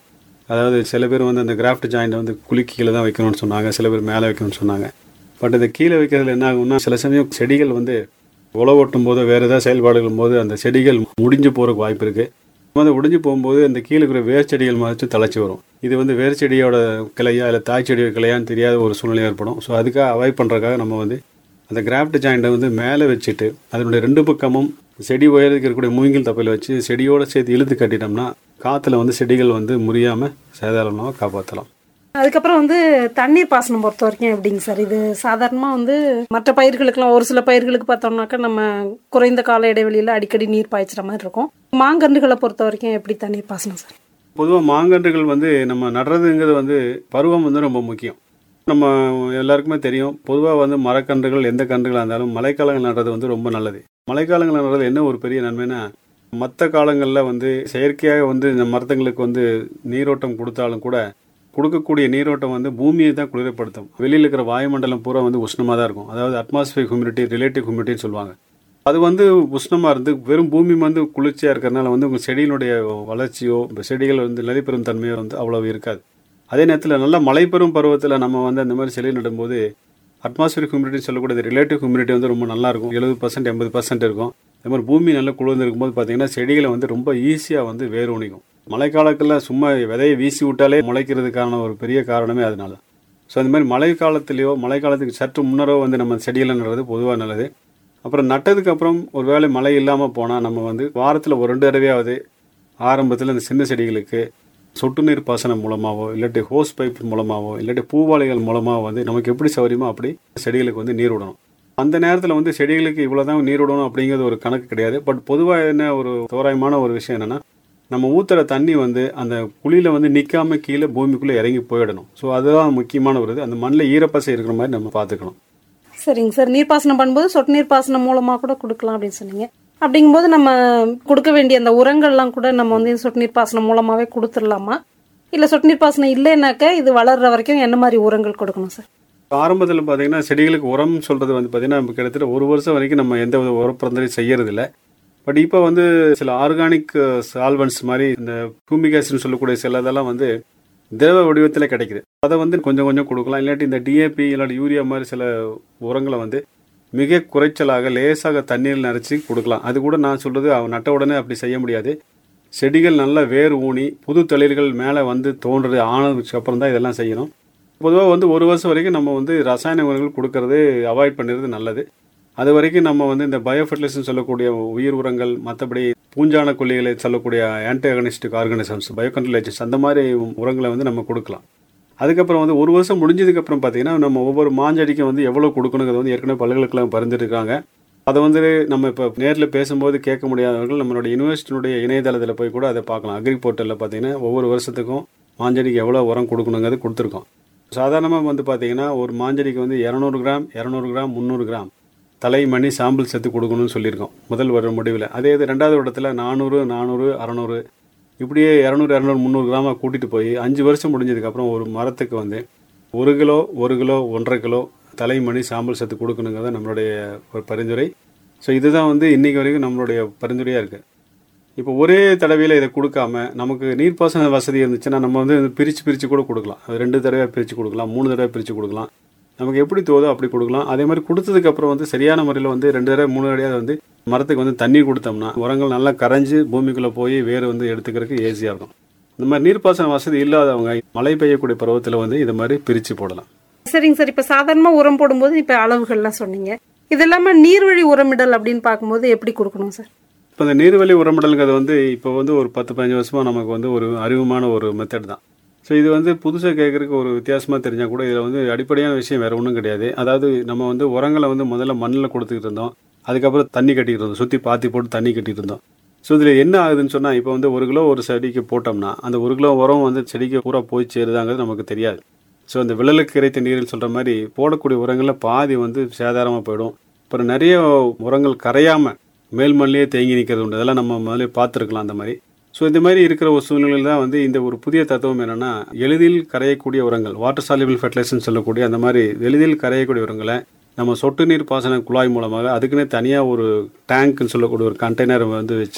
அதாவது சில பேர் வந்து அந்த கிராஃப்ட் ஜாயிண்ட் வந்து குழி கீழே தான் வைக்கணும்னு சொன்னாங்க சில பேர் மேலே வைக்கணும்னு சொன்னாங்க பட் இந்த கீழே வைக்கிறதுல என்ன ஆகும்னா சில சமயம் செடிகள் வந்து உழவு ஓட்டும் போது வேறு ஏதாவது செயல்பாடுகள் போது அந்த செடிகள் முடிஞ்சு போகிறதுக்கு வாய்ப்பு இருக்குது வந்து முடிஞ்சு போகும்போது அந்த கீழே இருக்கிற வேர் செடிகள் மாதிரி தழைச்சி வரும் இது வந்து வேர் செடியோட கிளையா இல்லை தாய் செடியோட கிளையான்னு தெரியாத ஒரு சூழ்நிலை ஏற்படும் ஸோ அதுக்காக அவாய்ட் பண்ணுறதுக்காக நம்ம வந்து அந்த கிராஃப்ட் ஜாயிண்ட்டை வந்து மேலே வச்சுட்டு அதனுடைய ரெண்டு பக்கமும் செடி உயரத்துக்கு இருக்கக்கூடிய மூங்கில் தப்பையில் வச்சு செடியோட சேர்த்து இழுத்து கட்டிட்டோம்னா காற்றுல வந்து செடிகள் வந்து முறியாமல் சேதாரமாக காப்பாற்றலாம் அதுக்கப்புறம் வந்து தண்ணீர் பாசனம் பொறுத்த வரைக்கும் எப்படிங்க சார் இது சாதாரணமாக வந்து மற்ற பயிர்களுக்கெல்லாம் ஒரு சில பயிர்களுக்கு பார்த்தோம்னாக்கா நம்ம குறைந்த கால இடைவெளியில் அடிக்கடி நீர் பாய்ச்சுற மாதிரி இருக்கும் மாங்கன்றுகளை பொறுத்த வரைக்கும் எப்படி தண்ணீர் பாசனம் சார் பொதுவாக மாங்கன்றுகள் வந்து நம்ம நடுறதுங்கிறது வந்து பருவம் வந்து ரொம்ப முக்கியம் நம்ம எல்லாருக்குமே தெரியும் பொதுவாக வந்து மரக்கன்றுகள் எந்த கன்றுகளாக இருந்தாலும் மழைக்காலங்கள் நடுறது வந்து ரொம்ப நல்லது மழைக்காலங்கள் நடுறது என்ன ஒரு பெரிய நன்மைனா மற்ற காலங்களில் வந்து செயற்கையாக வந்து இந்த மரத்துங்களுக்கு வந்து நீரோட்டம் கொடுத்தாலும் கூட கொடுக்கக்கூடிய நீரோட்டம் வந்து பூமியை தான் குளிரப்படுத்தும் வெளியில் இருக்கிற வாயுமண்டலம் பூரா வந்து உஷ்ணமாக தான் இருக்கும் அதாவது அட்மாஸ்பியர் ஹியூமிடிட்டி ரிலேட்டிவ் ஹியூமிடிட்டின்னு சொல்லுவாங்க அது வந்து உஷ்ணமாக இருந்து வெறும் பூமி வந்து குளிர்ச்சியாக இருக்கிறதுனால வந்து உங்கள் செடியினுடைய வளர்ச்சியோ இப்போ செடிகள் வந்து நிலைப்பெறும் தன்மையோ வந்து அவ்வளவு இருக்காது அதே நேரத்தில் நல்ல மழை பெறும் பருவத்தில் நம்ம வந்து அந்த மாதிரி செடி நடும்போது அட்மாஸ்பியர் ஹியூமிடிட்டி சொல்லக்கூடிய ரிலேட்டிவ் ஹியூமிடிட்டி வந்து ரொம்ப நல்லா இருக்கும் எழுபது பர்சன்ட் எண்பது பர்சன்ட் இருக்கும் அதே மாதிரி பூமி நல்லா குளிர்ந்து இருக்கும்போது பார்த்தீங்கன்னா செடிகளை வந்து ரொம்ப ஈஸியாக வந்து வேர் ஊனிக்கும் மழைக்காலத்தில் சும்மா விதையை வீசி விட்டாலே முளைக்கிறதுக்கான ஒரு பெரிய காரணமே அதனால ஸோ அந்த மாதிரி மழை காலத்துலேயோ மழை காலத்துக்கு சற்று முன்னரோ வந்து நம்ம செடிகளை நடுறது பொதுவாக நல்லது அப்புறம் நட்டதுக்கு அப்புறம் ஒரு வேளை மழை இல்லாமல் போனால் நம்ம வந்து வாரத்தில் ஒரு ரெண்டு தடவையாவது ஆரம்பத்தில் இந்த சின்ன செடிகளுக்கு சொட்டு நீர் பாசனம் மூலமாகவோ இல்லாட்டி ஹோஸ் பைப் மூலமாகவோ இல்லாட்டி பூவாளிகள் மூலமாக வந்து நமக்கு எப்படி சௌகரியமோ அப்படி செடிகளுக்கு வந்து நீர் விடணும் அந்த நேரத்தில் வந்து செடிகளுக்கு இவ்வளோ தான் நீர் விடணும் அப்படிங்கிறது ஒரு கணக்கு கிடையாது பட் பொதுவாக என்ன ஒரு தோராயமான ஒரு விஷயம் என்னென்னா நம்ம ஊற்றுற தண்ணி வந்து அந்த குழியில் வந்து நிற்காம கீழே பூமிக்குள்ளே இறங்கி போயிடணும் ஸோ அதுதான் முக்கியமான ஒரு இது அந்த மண்ணில் ஈரப்பசை இருக்கிற மாதிரி நம்ம பார்த்துக்கணும் சரிங்க சார் நீர்ப்பாசனம் பண்ணும்போது சொட்டு நீர் பாசனம் மூலமாக கூட கொடுக்கலாம் அப்படின்னு சொன்னீங்க அப்படிங்கும்போது நம்ம கொடுக்க வேண்டிய அந்த உரங்கள்லாம் கூட நம்ம வந்து சொட்டு நீர் பாசனம் மூலமாகவே கொடுத்துடலாமா இல்லை சொட்டு நீர் பாசனம் இல்லைனாக்க இது வளர்ற வரைக்கும் என்ன மாதிரி உரங்கள் கொடுக்கணும் சார் ஆரம்பத்தில் பார்த்தீங்கன்னா செடிகளுக்கு உரம் சொல்கிறது வந்து பார்த்தீங்கன்னா நம்ம கிட்டத்தட்ட ஒரு வருஷம் வரைக்கும் நம்ம எந்த வித உரப்பிறந்தரையும் செய்யறதில்ல பட் இப்போ வந்து சில ஆர்கானிக் சால்வன்ஸ் மாதிரி இந்த பூமிகாசின்னு சொல்லக்கூடிய சில இதெல்லாம் வந்து திரவ வடிவத்தில் கிடைக்குது அதை வந்து கொஞ்சம் கொஞ்சம் கொடுக்கலாம் இல்லாட்டி இந்த டிஏபி இல்லாட்டி யூரியா மாதிரி சில உரங்களை வந்து மிக குறைச்சலாக லேசாக தண்ணீர் நிறச்சி கொடுக்கலாம் அது கூட நான் சொல்கிறது அவன் நட்ட உடனே அப்படி செய்ய முடியாது செடிகள் நல்லா வேர் ஊனி புது தளிர்கள் மேலே வந்து தோன்றது ஆனதுக்கு அப்புறம் தான் இதெல்லாம் செய்யணும் பொதுவாக வந்து ஒரு வருஷம் வரைக்கும் நம்ம வந்து ரசாயன உரங்கள் கொடுக்கறது அவாய்ட் பண்ணுறது நல்லது அது வரைக்கும் நம்ம வந்து இந்த பயோஃபர்டிலைசேஷன் சொல்லக்கூடிய உயிர் உரங்கள் மற்றபடி பூஞ்சான கொல்லிகளை சொல்லக்கூடிய ஆன்டிஆகனிஸ்டிக் ஆர்கானிசம்ஸ் பயோகண்ட்ரோல் ஏஜென்ட்ஸ் அந்த மாதிரி உரங்களை வந்து நம்ம கொடுக்கலாம் அதுக்கப்புறம் வந்து ஒரு வருஷம் முடிஞ்சதுக்கப்புறம் பார்த்தீங்கன்னா நம்ம ஒவ்வொரு மாஞ்செடிக்கும் வந்து எவ்வளோ கொடுக்கணுங்கிறது வந்து ஏற்கனவே பல்கலைக்கழகம் பரிந்துருக்காங்க அதை வந்து நம்ம இப்போ நேரில் பேசும்போது கேட்க முடியாதவர்கள் நம்மளோட யூனிவர்சிட்டியினுடைய இணையதளத்தில் போய் கூட அதை பார்க்கலாம் அக்ரி போர்ட்டலில் பார்த்தீங்கன்னா ஒவ்வொரு வருஷத்துக்கும் மாஞ்செடிக்கு எவ்வளோ உரம் கொடுக்கணுங்கிறது கொடுத்துருக்கோம் சாதாரணமாக வந்து பார்த்தீங்கன்னா ஒரு மாஞ்செடிக்கு வந்து இரநூறு கிராம் இரநூறு கிராம் முந்நூறு கிராம் தலை மணி சாம்பிள் சேர்த்து கொடுக்கணும்னு சொல்லியிருக்கோம் முதல் வருட முடிவில் அதே இது ரெண்டாவது இடத்துல நானூறு நானூறு அறநூறு இப்படியே இரநூறு இரநூறு முந்நூறு கிராமாக கூட்டிகிட்டு போய் அஞ்சு வருஷம் முடிஞ்சதுக்கப்புறம் ஒரு மரத்துக்கு வந்து ஒரு கிலோ ஒரு கிலோ ஒன்றரை கிலோ தலைமணி சாம்பல் சத்து கொடுக்கணுங்கிறத நம்மளுடைய ஒரு பரிந்துரை ஸோ இதுதான் வந்து இன்றைக்கி வரைக்கும் நம்மளுடைய பரிந்துரையாக இருக்குது இப்போ ஒரே தடவையில் இதை கொடுக்காம நமக்கு நீர்ப்பாசன வசதி இருந்துச்சுன்னா நம்ம வந்து பிரித்து பிரித்து கூட கொடுக்கலாம் அது ரெண்டு தடவை பிரித்து கொடுக்கலாம் மூணு தடவை பிரித்து கொடுக்கலாம் நமக்கு எப்படி தோதோ அப்படி கொடுக்கலாம் அதே மாதிரி கொடுத்ததுக்கப்புறம் வந்து சரியான முறையில் வந்து ரெண்டு தடவை மூணு தடவையாவது வந்து மரத்துக்கு வந்து தண்ணி கொடுத்தோம்னா உரங்கள் நல்லா கரைஞ்சு பூமிக்குள்ளே போய் வேர் வந்து எடுத்துக்கிறதுக்கு ஈஸியாக இருக்கும் இந்த மாதிரி நீர்ப்பாசன வசதி இல்லாதவங்க மழை பெய்யக்கூடிய பருவத்தில் வந்து இது மாதிரி பிரித்து போடலாம் சரிங்க சார் இப்போ சாதாரணமாக உரம் போடும்போது இப்போ அளவுகள்லாம் சொன்னீங்க இது இல்லாமல் நீர்வழி உரமிடல் அப்படின்னு பார்க்கும்போது எப்படி கொடுக்கணும் சார் இப்போ இந்த நீர்வழி உரமிடலுங்கிறது வந்து இப்போ வந்து ஒரு பத்து பதினஞ்சு வருஷமாக நமக்கு வந்து ஒரு அறிவுமான ஒரு மெத்தட் தான் ஸோ இது வந்து புதுசாக கேட்குறதுக்கு ஒரு வித்தியாசமாக தெரிஞ்சால் கூட இதில் வந்து அடிப்படையான விஷயம் வேறு ஒன்றும் கிடையாது அதாவது நம்ம வந்து உரங்களை வந்து முதல்ல மண்ணில் கொடுத்துக்கிட்டு இருந்தோம் அதுக்கப்புறம் தண்ணி கட்டிக்கிட்டு இருந்தோம் சுற்றி பாத்தி போட்டு தண்ணி கட்டிட்டு இருந்தோம் ஸோ இதில் என்ன ஆகுதுன்னு சொன்னால் இப்போ வந்து ஒரு கிலோ ஒரு செடிக்கு போட்டோம்னா அந்த ஒரு கிலோ உரம் வந்து செடிக்கு பூரா போய் சேருதாங்கிறது நமக்கு தெரியாது ஸோ அந்த விழலுக்கு இறைத்த நீரில் சொல்கிற மாதிரி போடக்கூடிய உரங்களில் பாதி வந்து சேதாரமாக போயிடும் அப்புறம் நிறைய உரங்கள் கரையாமல் மேல் மண்ணிலே தேங்கி நிற்கிறது உண்டு அதெல்லாம் நம்ம முதல்ல பார்த்துருக்கலாம் அந்த மாதிரி ஸோ இந்த மாதிரி இருக்கிற ஒரு சூழ்நிலையில் தான் வந்து இந்த ஒரு புதிய தத்துவம் என்னென்னா எளிதில் கரையக்கூடிய உரங்கள் வாட்டர் சாலிபிள் ஃபெர்டிலைசர்னு சொல்லக்கூடிய அந்த மாதிரி எளிதில் கரையக்கூடிய உரங்களை நம்ம சொட்டு நீர் பாசன குழாய் மூலமாக அதுக்குன்னே தனியாக ஒரு டேங்க்னு சொல்லக்கூடிய ஒரு கண்டெய்னர் வந்து வச்சு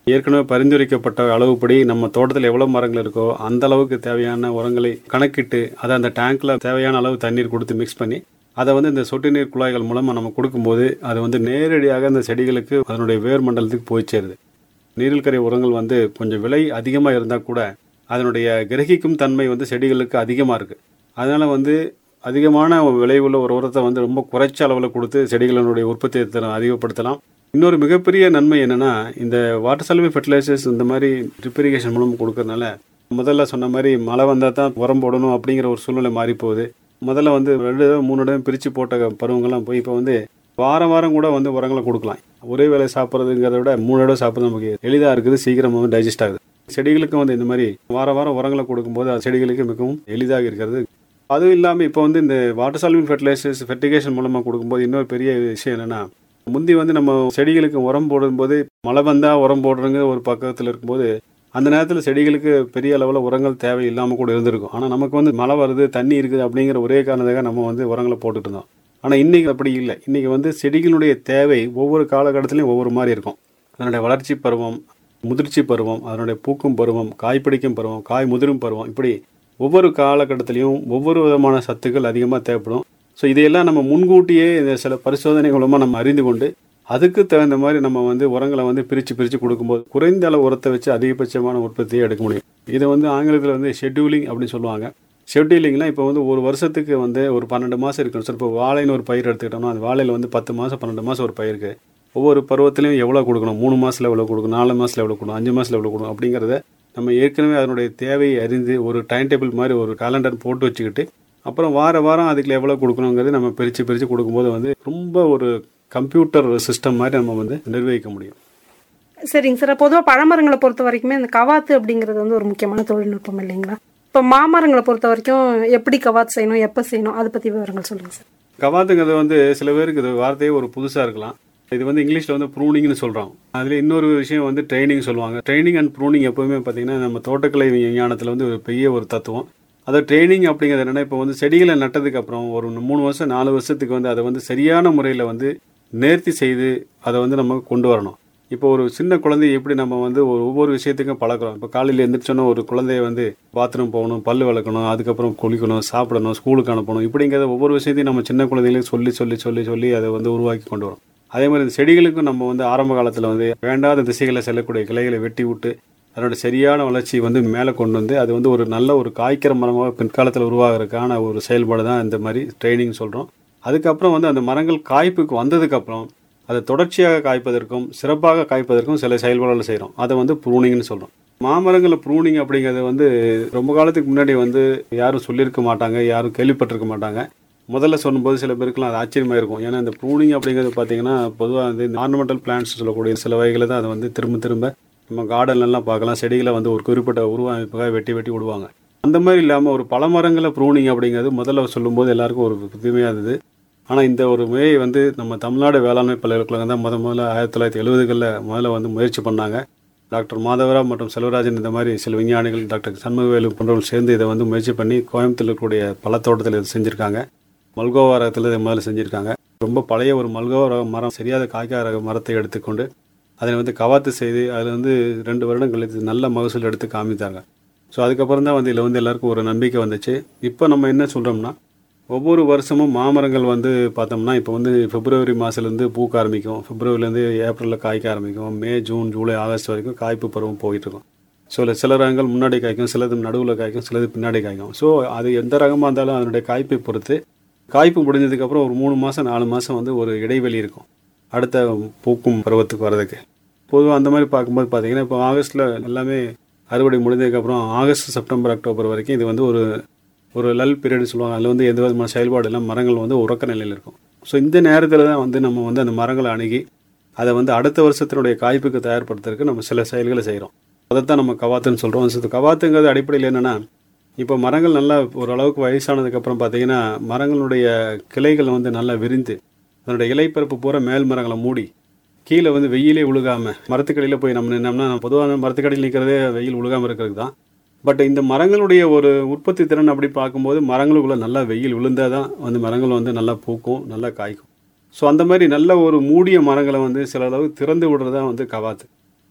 ஏற்கனவே பரிந்துரைக்கப்பட்ட அளவுப்படி நம்ம தோட்டத்தில் எவ்வளோ மரங்கள் இருக்கோ அந்த அளவுக்கு தேவையான உரங்களை கணக்கிட்டு அதை அந்த டேங்க்ல தேவையான அளவு தண்ணீர் கொடுத்து மிக்ஸ் பண்ணி அதை வந்து இந்த சொட்டு நீர் குழாய்கள் மூலமாக நம்ம கொடுக்கும்போது அது வந்து நேரடியாக அந்த செடிகளுக்கு அதனுடைய வேர் மண்டலத்துக்கு போய் சேருது நீரில் கரை உரங்கள் வந்து கொஞ்சம் விலை அதிகமாக இருந்தால் கூட அதனுடைய கிரகிக்கும் தன்மை வந்து செடிகளுக்கு அதிகமாக இருக்குது அதனால் வந்து அதிகமான விலை உள்ள ஒரு உரத்தை வந்து ரொம்ப குறைச்ச அளவில் கொடுத்து செடிகளினுடைய உற்பத்தி திறனை அதிகப்படுத்தலாம் இன்னொரு மிகப்பெரிய நன்மை என்னென்னா இந்த வாட்டர் சல்வி ஃபெர்டிலைசர்ஸ் இந்த மாதிரி ட்ரிப்ரிகேஷன் மூலம் கொடுக்கறதுனால முதல்ல சொன்ன மாதிரி மழை வந்தால் தான் உரம் போடணும் அப்படிங்கிற ஒரு சூழ்நிலை மாறி போகுது முதல்ல வந்து ரெண்டு தடவை மூணு தடவை பிரித்து போட்ட பருவங்கள்லாம் போய் இப்போ வந்து வாரம் வாரம் கூட வந்து உரங்களை கொடுக்கலாம் ஒரே வேலை சாப்பிட்றதுங்கிறத விட மூணு தடவை சாப்பிட்றது நமக்கு எளிதாக இருக்குது சீக்கிரம் வந்து டைஜஸ்ட் ஆகுது செடிகளுக்கும் வந்து இந்த மாதிரி வார வாரம் உரங்களை கொடுக்கும்போது அது செடிகளுக்கு மிகவும் எளிதாக இருக்கிறது அதுவும் இல்லாமல் இப்போ வந்து இந்த வாட்டர் சால்விங் ஃபெர்டிலைசர்ஸ் ஃபெர்டிகேஷன் மூலமாக கொடுக்கும்போது இன்னொரு பெரிய விஷயம் என்னென்னா முந்தி வந்து நம்ம செடிகளுக்கு உரம் போடும்போது மழை வந்தால் உரம் போடுறங்க ஒரு பக்கத்தில் இருக்கும்போது அந்த நேரத்தில் செடிகளுக்கு பெரிய அளவில் உரங்கள் தேவை இல்லாமல் கூட இருந்திருக்கும் ஆனால் நமக்கு வந்து மழை வருது தண்ணி இருக்குது அப்படிங்கிற ஒரே காரணத்துக்காக நம்ம வந்து உரங்களை போட்டுட்டு இருந்தோம் ஆனால் இன்றைக்கி அப்படி இல்லை இன்றைக்கி வந்து செடிகளுடைய தேவை ஒவ்வொரு காலகட்டத்திலையும் ஒவ்வொரு மாதிரி இருக்கும் அதனுடைய வளர்ச்சி பருவம் முதிர்ச்சி பருவம் அதனுடைய பூக்கும் பருவம் காய் பிடிக்கும் பருவம் காய் முதிரும் பருவம் இப்படி ஒவ்வொரு காலகட்டத்திலையும் ஒவ்வொரு விதமான சத்துக்கள் அதிகமாக தேவைப்படும் ஸோ இதையெல்லாம் நம்ம முன்கூட்டியே இந்த சில பரிசோதனை மூலமாக நம்ம அறிந்து கொண்டு அதுக்கு தகுந்த மாதிரி நம்ம வந்து உரங்களை வந்து பிரித்து பிரித்து கொடுக்கும்போது குறைந்த அளவு உரத்தை வச்சு அதிகபட்சமான உற்பத்தியை எடுக்க முடியும் இதை வந்து ஆங்கிலத்தில் வந்து ஷெட்யூலிங் அப்படின்னு சொல்லுவாங்க ஷெட்யூலிங்லாம் இப்போ வந்து ஒரு வருஷத்துக்கு வந்து ஒரு பன்னெண்டு மாதம் இருக்கணும் சார் இப்போ வாழைன்னு ஒரு பயிர் எடுத்துக்கிட்டோம்னா அந்த வாழையில் வந்து பத்து மாதம் பன்னெண்டு மாதம் ஒரு பயிருக்கு ஒவ்வொரு பருவத்திலையும் எவ்வளோ கொடுக்கணும் மூணு மாதத்தில் எவ்வளோ கொடுக்கணும் நாலு மாதத்தில் எவ்வளோ கொடுக்கணும் அஞ்சு மாதத்தில் எவ்வளோ கொடுக்கணும் அப்படிங்கிறத நம்ம ஏற்கனவே அதனுடைய தேவையை அறிந்து ஒரு டைம் டேபிள் மாதிரி ஒரு கேலண்டர் போட்டு வச்சுக்கிட்டு அப்புறம் வார வாரம் அதுக்கு எவ்வளோ கொடுக்கணுங்கிறது நம்ம பிரித்து பிரித்து கொடுக்கும்போது வந்து ரொம்ப ஒரு கம்ப்யூட்டர் சிஸ்டம் மாதிரி நம்ம வந்து நிர்வகிக்க முடியும் சரிங்க சார் பொதுவாக பழமரங்களை பொறுத்த வரைக்குமே இந்த கவாத்து அப்படிங்கிறது வந்து ஒரு முக்கியமான தொழில்நுட்பம் இல்லைங்களா இப்போ மாமரங்களை பொறுத்த வரைக்கும் எப்படி கவாத்து செய்யணும் எப்போ செய்யணும் அதை பற்றி விவரங்கள் சொல்லுங்கள் சார் கவாத்துங்கிறது வந்து சில பேருக்கு இது வார்த்தையே ஒரு புதுசாக இருக்கலாம் இது வந்து இங்கிலீஷில் வந்து ப்ரூனிங்னு சொல்கிறோம் அதில் இன்னொரு விஷயம் வந்து ட்ரைனிங் சொல்லுவாங்க ட்ரைனிங் அண்ட் ப்ரூனிங் எப்போவுமே பார்த்தீங்கன்னா நம்ம தோட்டக்கலை விஞ்ஞானத்தில் வந்து ஒரு பெரிய ஒரு தத்துவம் அதை ட்ரைனிங் அப்படிங்கிறது என்னென்னா இப்போ வந்து செடிகளை நட்டதுக்கு அப்புறம் ஒரு மூணு வருஷம் நாலு வருஷத்துக்கு வந்து அதை வந்து சரியான முறையில் வந்து நேர்த்தி செய்து அதை வந்து நம்ம கொண்டு வரணும் இப்போ ஒரு சின்ன குழந்தைய எப்படி நம்ம வந்து ஒரு ஒவ்வொரு விஷயத்துக்கும் பழக்கிறோம் இப்போ காலையில் எந்திரிச்சோன்னா ஒரு குழந்தைய வந்து பாத்ரூம் போகணும் பல் விளக்கணும் அதுக்கப்புறம் குளிக்கணும் சாப்பிடணும் ஸ்கூலுக்கு அனுப்பணும் இப்படிங்கிறத ஒவ்வொரு விஷயத்தையும் நம்ம சின்ன குழந்தைகளுக்கு சொல்லி சொல்லி சொல்லி சொல்லி அதை வந்து உருவாக்கி கொண்டு வரோம் அதே மாதிரி இந்த செடிகளுக்கும் நம்ம வந்து ஆரம்ப காலத்தில் வந்து வேண்டாத திசைகளை செல்லக்கூடிய கிளைகளை வெட்டி விட்டு அதனோட சரியான வளர்ச்சி வந்து மேலே கொண்டு வந்து அது வந்து ஒரு நல்ல ஒரு காய்க்கிற மரமாக பிற்காலத்தில் உருவாகிறதுக்கான ஒரு செயல்பாடு தான் இந்த மாதிரி ட்ரைனிங் சொல்கிறோம் அதுக்கப்புறம் வந்து அந்த மரங்கள் காய்ப்புக்கு வந்ததுக்கப்புறம் அதை தொடர்ச்சியாக காய்ப்பதற்கும் சிறப்பாக காய்ப்பதற்கும் சில செயல்பாடுகள் செய்கிறோம் அதை வந்து ப்ரூனிங்னு சொல்கிறோம் மாமரங்களில் ப்ரூனிங் அப்படிங்கிறது வந்து ரொம்ப காலத்துக்கு முன்னாடி வந்து யாரும் சொல்லியிருக்க மாட்டாங்க யாரும் கேள்விப்பட்டிருக்க மாட்டாங்க முதல்ல சொல்லும்போது சில பேருக்குலாம் அது ஆச்சரியமாக இருக்கும் ஏன்னா இந்த ப்ரூனிங் அப்படிங்கிறது பார்த்தீங்கன்னா பொதுவாக வந்து இந்த ஆர்னமெண்டல் பிளான்ட்ஸ் சொல்லக்கூடிய சில வகைகளை தான் அதை வந்து திரும்ப திரும்ப நம்ம கார்டன்லாம் பார்க்கலாம் செடிகளை வந்து ஒரு குறிப்பிட்ட உருவமைப்புக்காக வெட்டி வெட்டி விடுவாங்க அந்த மாதிரி இல்லாமல் ஒரு பல மரங்களை ப்ரூனிங் அப்படிங்கிறது முதல்ல சொல்லும்போது எல்லாருக்கும் ஒரு புதுமையாக இருந்தது ஆனால் இந்த ஒரு முறையை வந்து நம்ம தமிழ்நாடு வேளாண்மை பல்கலைக்கழகம் தான் முத முதல்ல ஆயிரத்தி தொள்ளாயிரத்தி எழுபதுகளில் முதல்ல வந்து முயற்சி பண்ணாங்க டாக்டர் மாதவரா மற்றும் செல்வராஜன் இந்த மாதிரி சில விஞ்ஞானிகள் டாக்டர் சண்முகவேலு போன்றவர்கள் சேர்ந்து இதை வந்து முயற்சி பண்ணி கோயம்புத்தூர் இருக்கக்கூடிய பழத்தோட்டத்தில் இதை செஞ்சுருக்காங்க மல்கோவா ரகத்தில் இதை முதல்ல செஞ்சுருக்காங்க ரொம்ப பழைய ஒரு மல்கோவா ரக மரம் சரியாத காய்க்காத ரக மரத்தை எடுத்துக்கொண்டு அதை வந்து கவாத்து செய்து அதில் வந்து ரெண்டு வருடம் கழித்து நல்ல மகசூல் எடுத்து காமித்தாங்க ஸோ அதுக்கப்புறம் தான் வந்து இதில் வந்து எல்லாருக்கும் ஒரு நம்பிக்கை வந்துச்சு இப்போ நம்ம என்ன சொல்கிறோம்னா ஒவ்வொரு வருஷமும் மாமரங்கள் வந்து பார்த்தோம்னா இப்போ வந்து பிப்ரவரி மாதத்துலேருந்து பூக்க ஆரம்பிக்கும் பிப்ரவரிலேருந்து ஏப்ரலில் காய்க்க ஆரம்பிக்கும் மே ஜூன் ஜூலை ஆகஸ்ட் வரைக்கும் காய்ப்பு பருவம் போயிட்டுருக்கும் ஸோ சில ரகங்கள் முன்னாடி காய்க்கும் சிலது நடுவில் காய்க்கும் சிலது பின்னாடி காய்க்கும் ஸோ அது எந்த ரகமாக இருந்தாலும் அதனுடைய காய்ப்பை பொறுத்து காய்ப்பு முடிஞ்சதுக்கப்புறம் ஒரு மூணு மாதம் நாலு மாதம் வந்து ஒரு இடைவெளி இருக்கும் அடுத்த பூக்கும் பருவத்துக்கு வர்றதுக்கு பொதுவாக அந்த மாதிரி பார்க்கும்போது பார்த்தீங்கன்னா இப்போ ஆகஸ்ட்டில் எல்லாமே அறுவடை முடிஞ்சதுக்கப்புறம் ஆகஸ்ட் செப்டம்பர் அக்டோபர் வரைக்கும் இது வந்து ஒரு ஒரு லல் பீரியட்னு சொல்லுவாங்க அதில் வந்து எந்த விதமான செயல்பாடு எல்லாம் மரங்கள் வந்து உறக்க நிலையில் இருக்கும் ஸோ இந்த நேரத்தில் தான் வந்து நம்ம வந்து அந்த மரங்களை அணுகி அதை வந்து அடுத்த வருஷத்தினுடைய காய்ப்புக்கு தயார்படுத்துறதுக்கு நம்ம சில செயல்களை செய்கிறோம் அதைத்தான் நம்ம கவாத்துன்னு சொல்கிறோம் ஸோ கவாத்துங்கிறது அடிப்படையில் என்னென்னா இப்போ மரங்கள் நல்லா ஓரளவுக்கு வயசானதுக்கப்புறம் பார்த்தீங்கன்னா மரங்களுடைய கிளைகள் வந்து நல்லா விரிந்து அதனுடைய இலைப்பரப்பு பூரா மேல் மரங்களை மூடி கீழே வந்து வெயிலே விழுகாமல் மரத்துக்கடியில் போய் நம்ம நின்னோம்னா பொதுவாக மரத்துக்கடியில் நிற்கிறதே வெயில் விழுகாமல் இருக்கிறது தான் பட் இந்த மரங்களுடைய ஒரு உற்பத்தி திறன் அப்படி பார்க்கும்போது மரங்களுக்குள்ள நல்லா வெயில் விழுந்தால் தான் வந்து மரங்கள் வந்து நல்லா பூக்கும் நல்லா காய்க்கும் ஸோ அந்த மாதிரி நல்ல ஒரு மூடிய மரங்களை வந்து சில அளவு திறந்து விடுறது தான் வந்து கவாத்து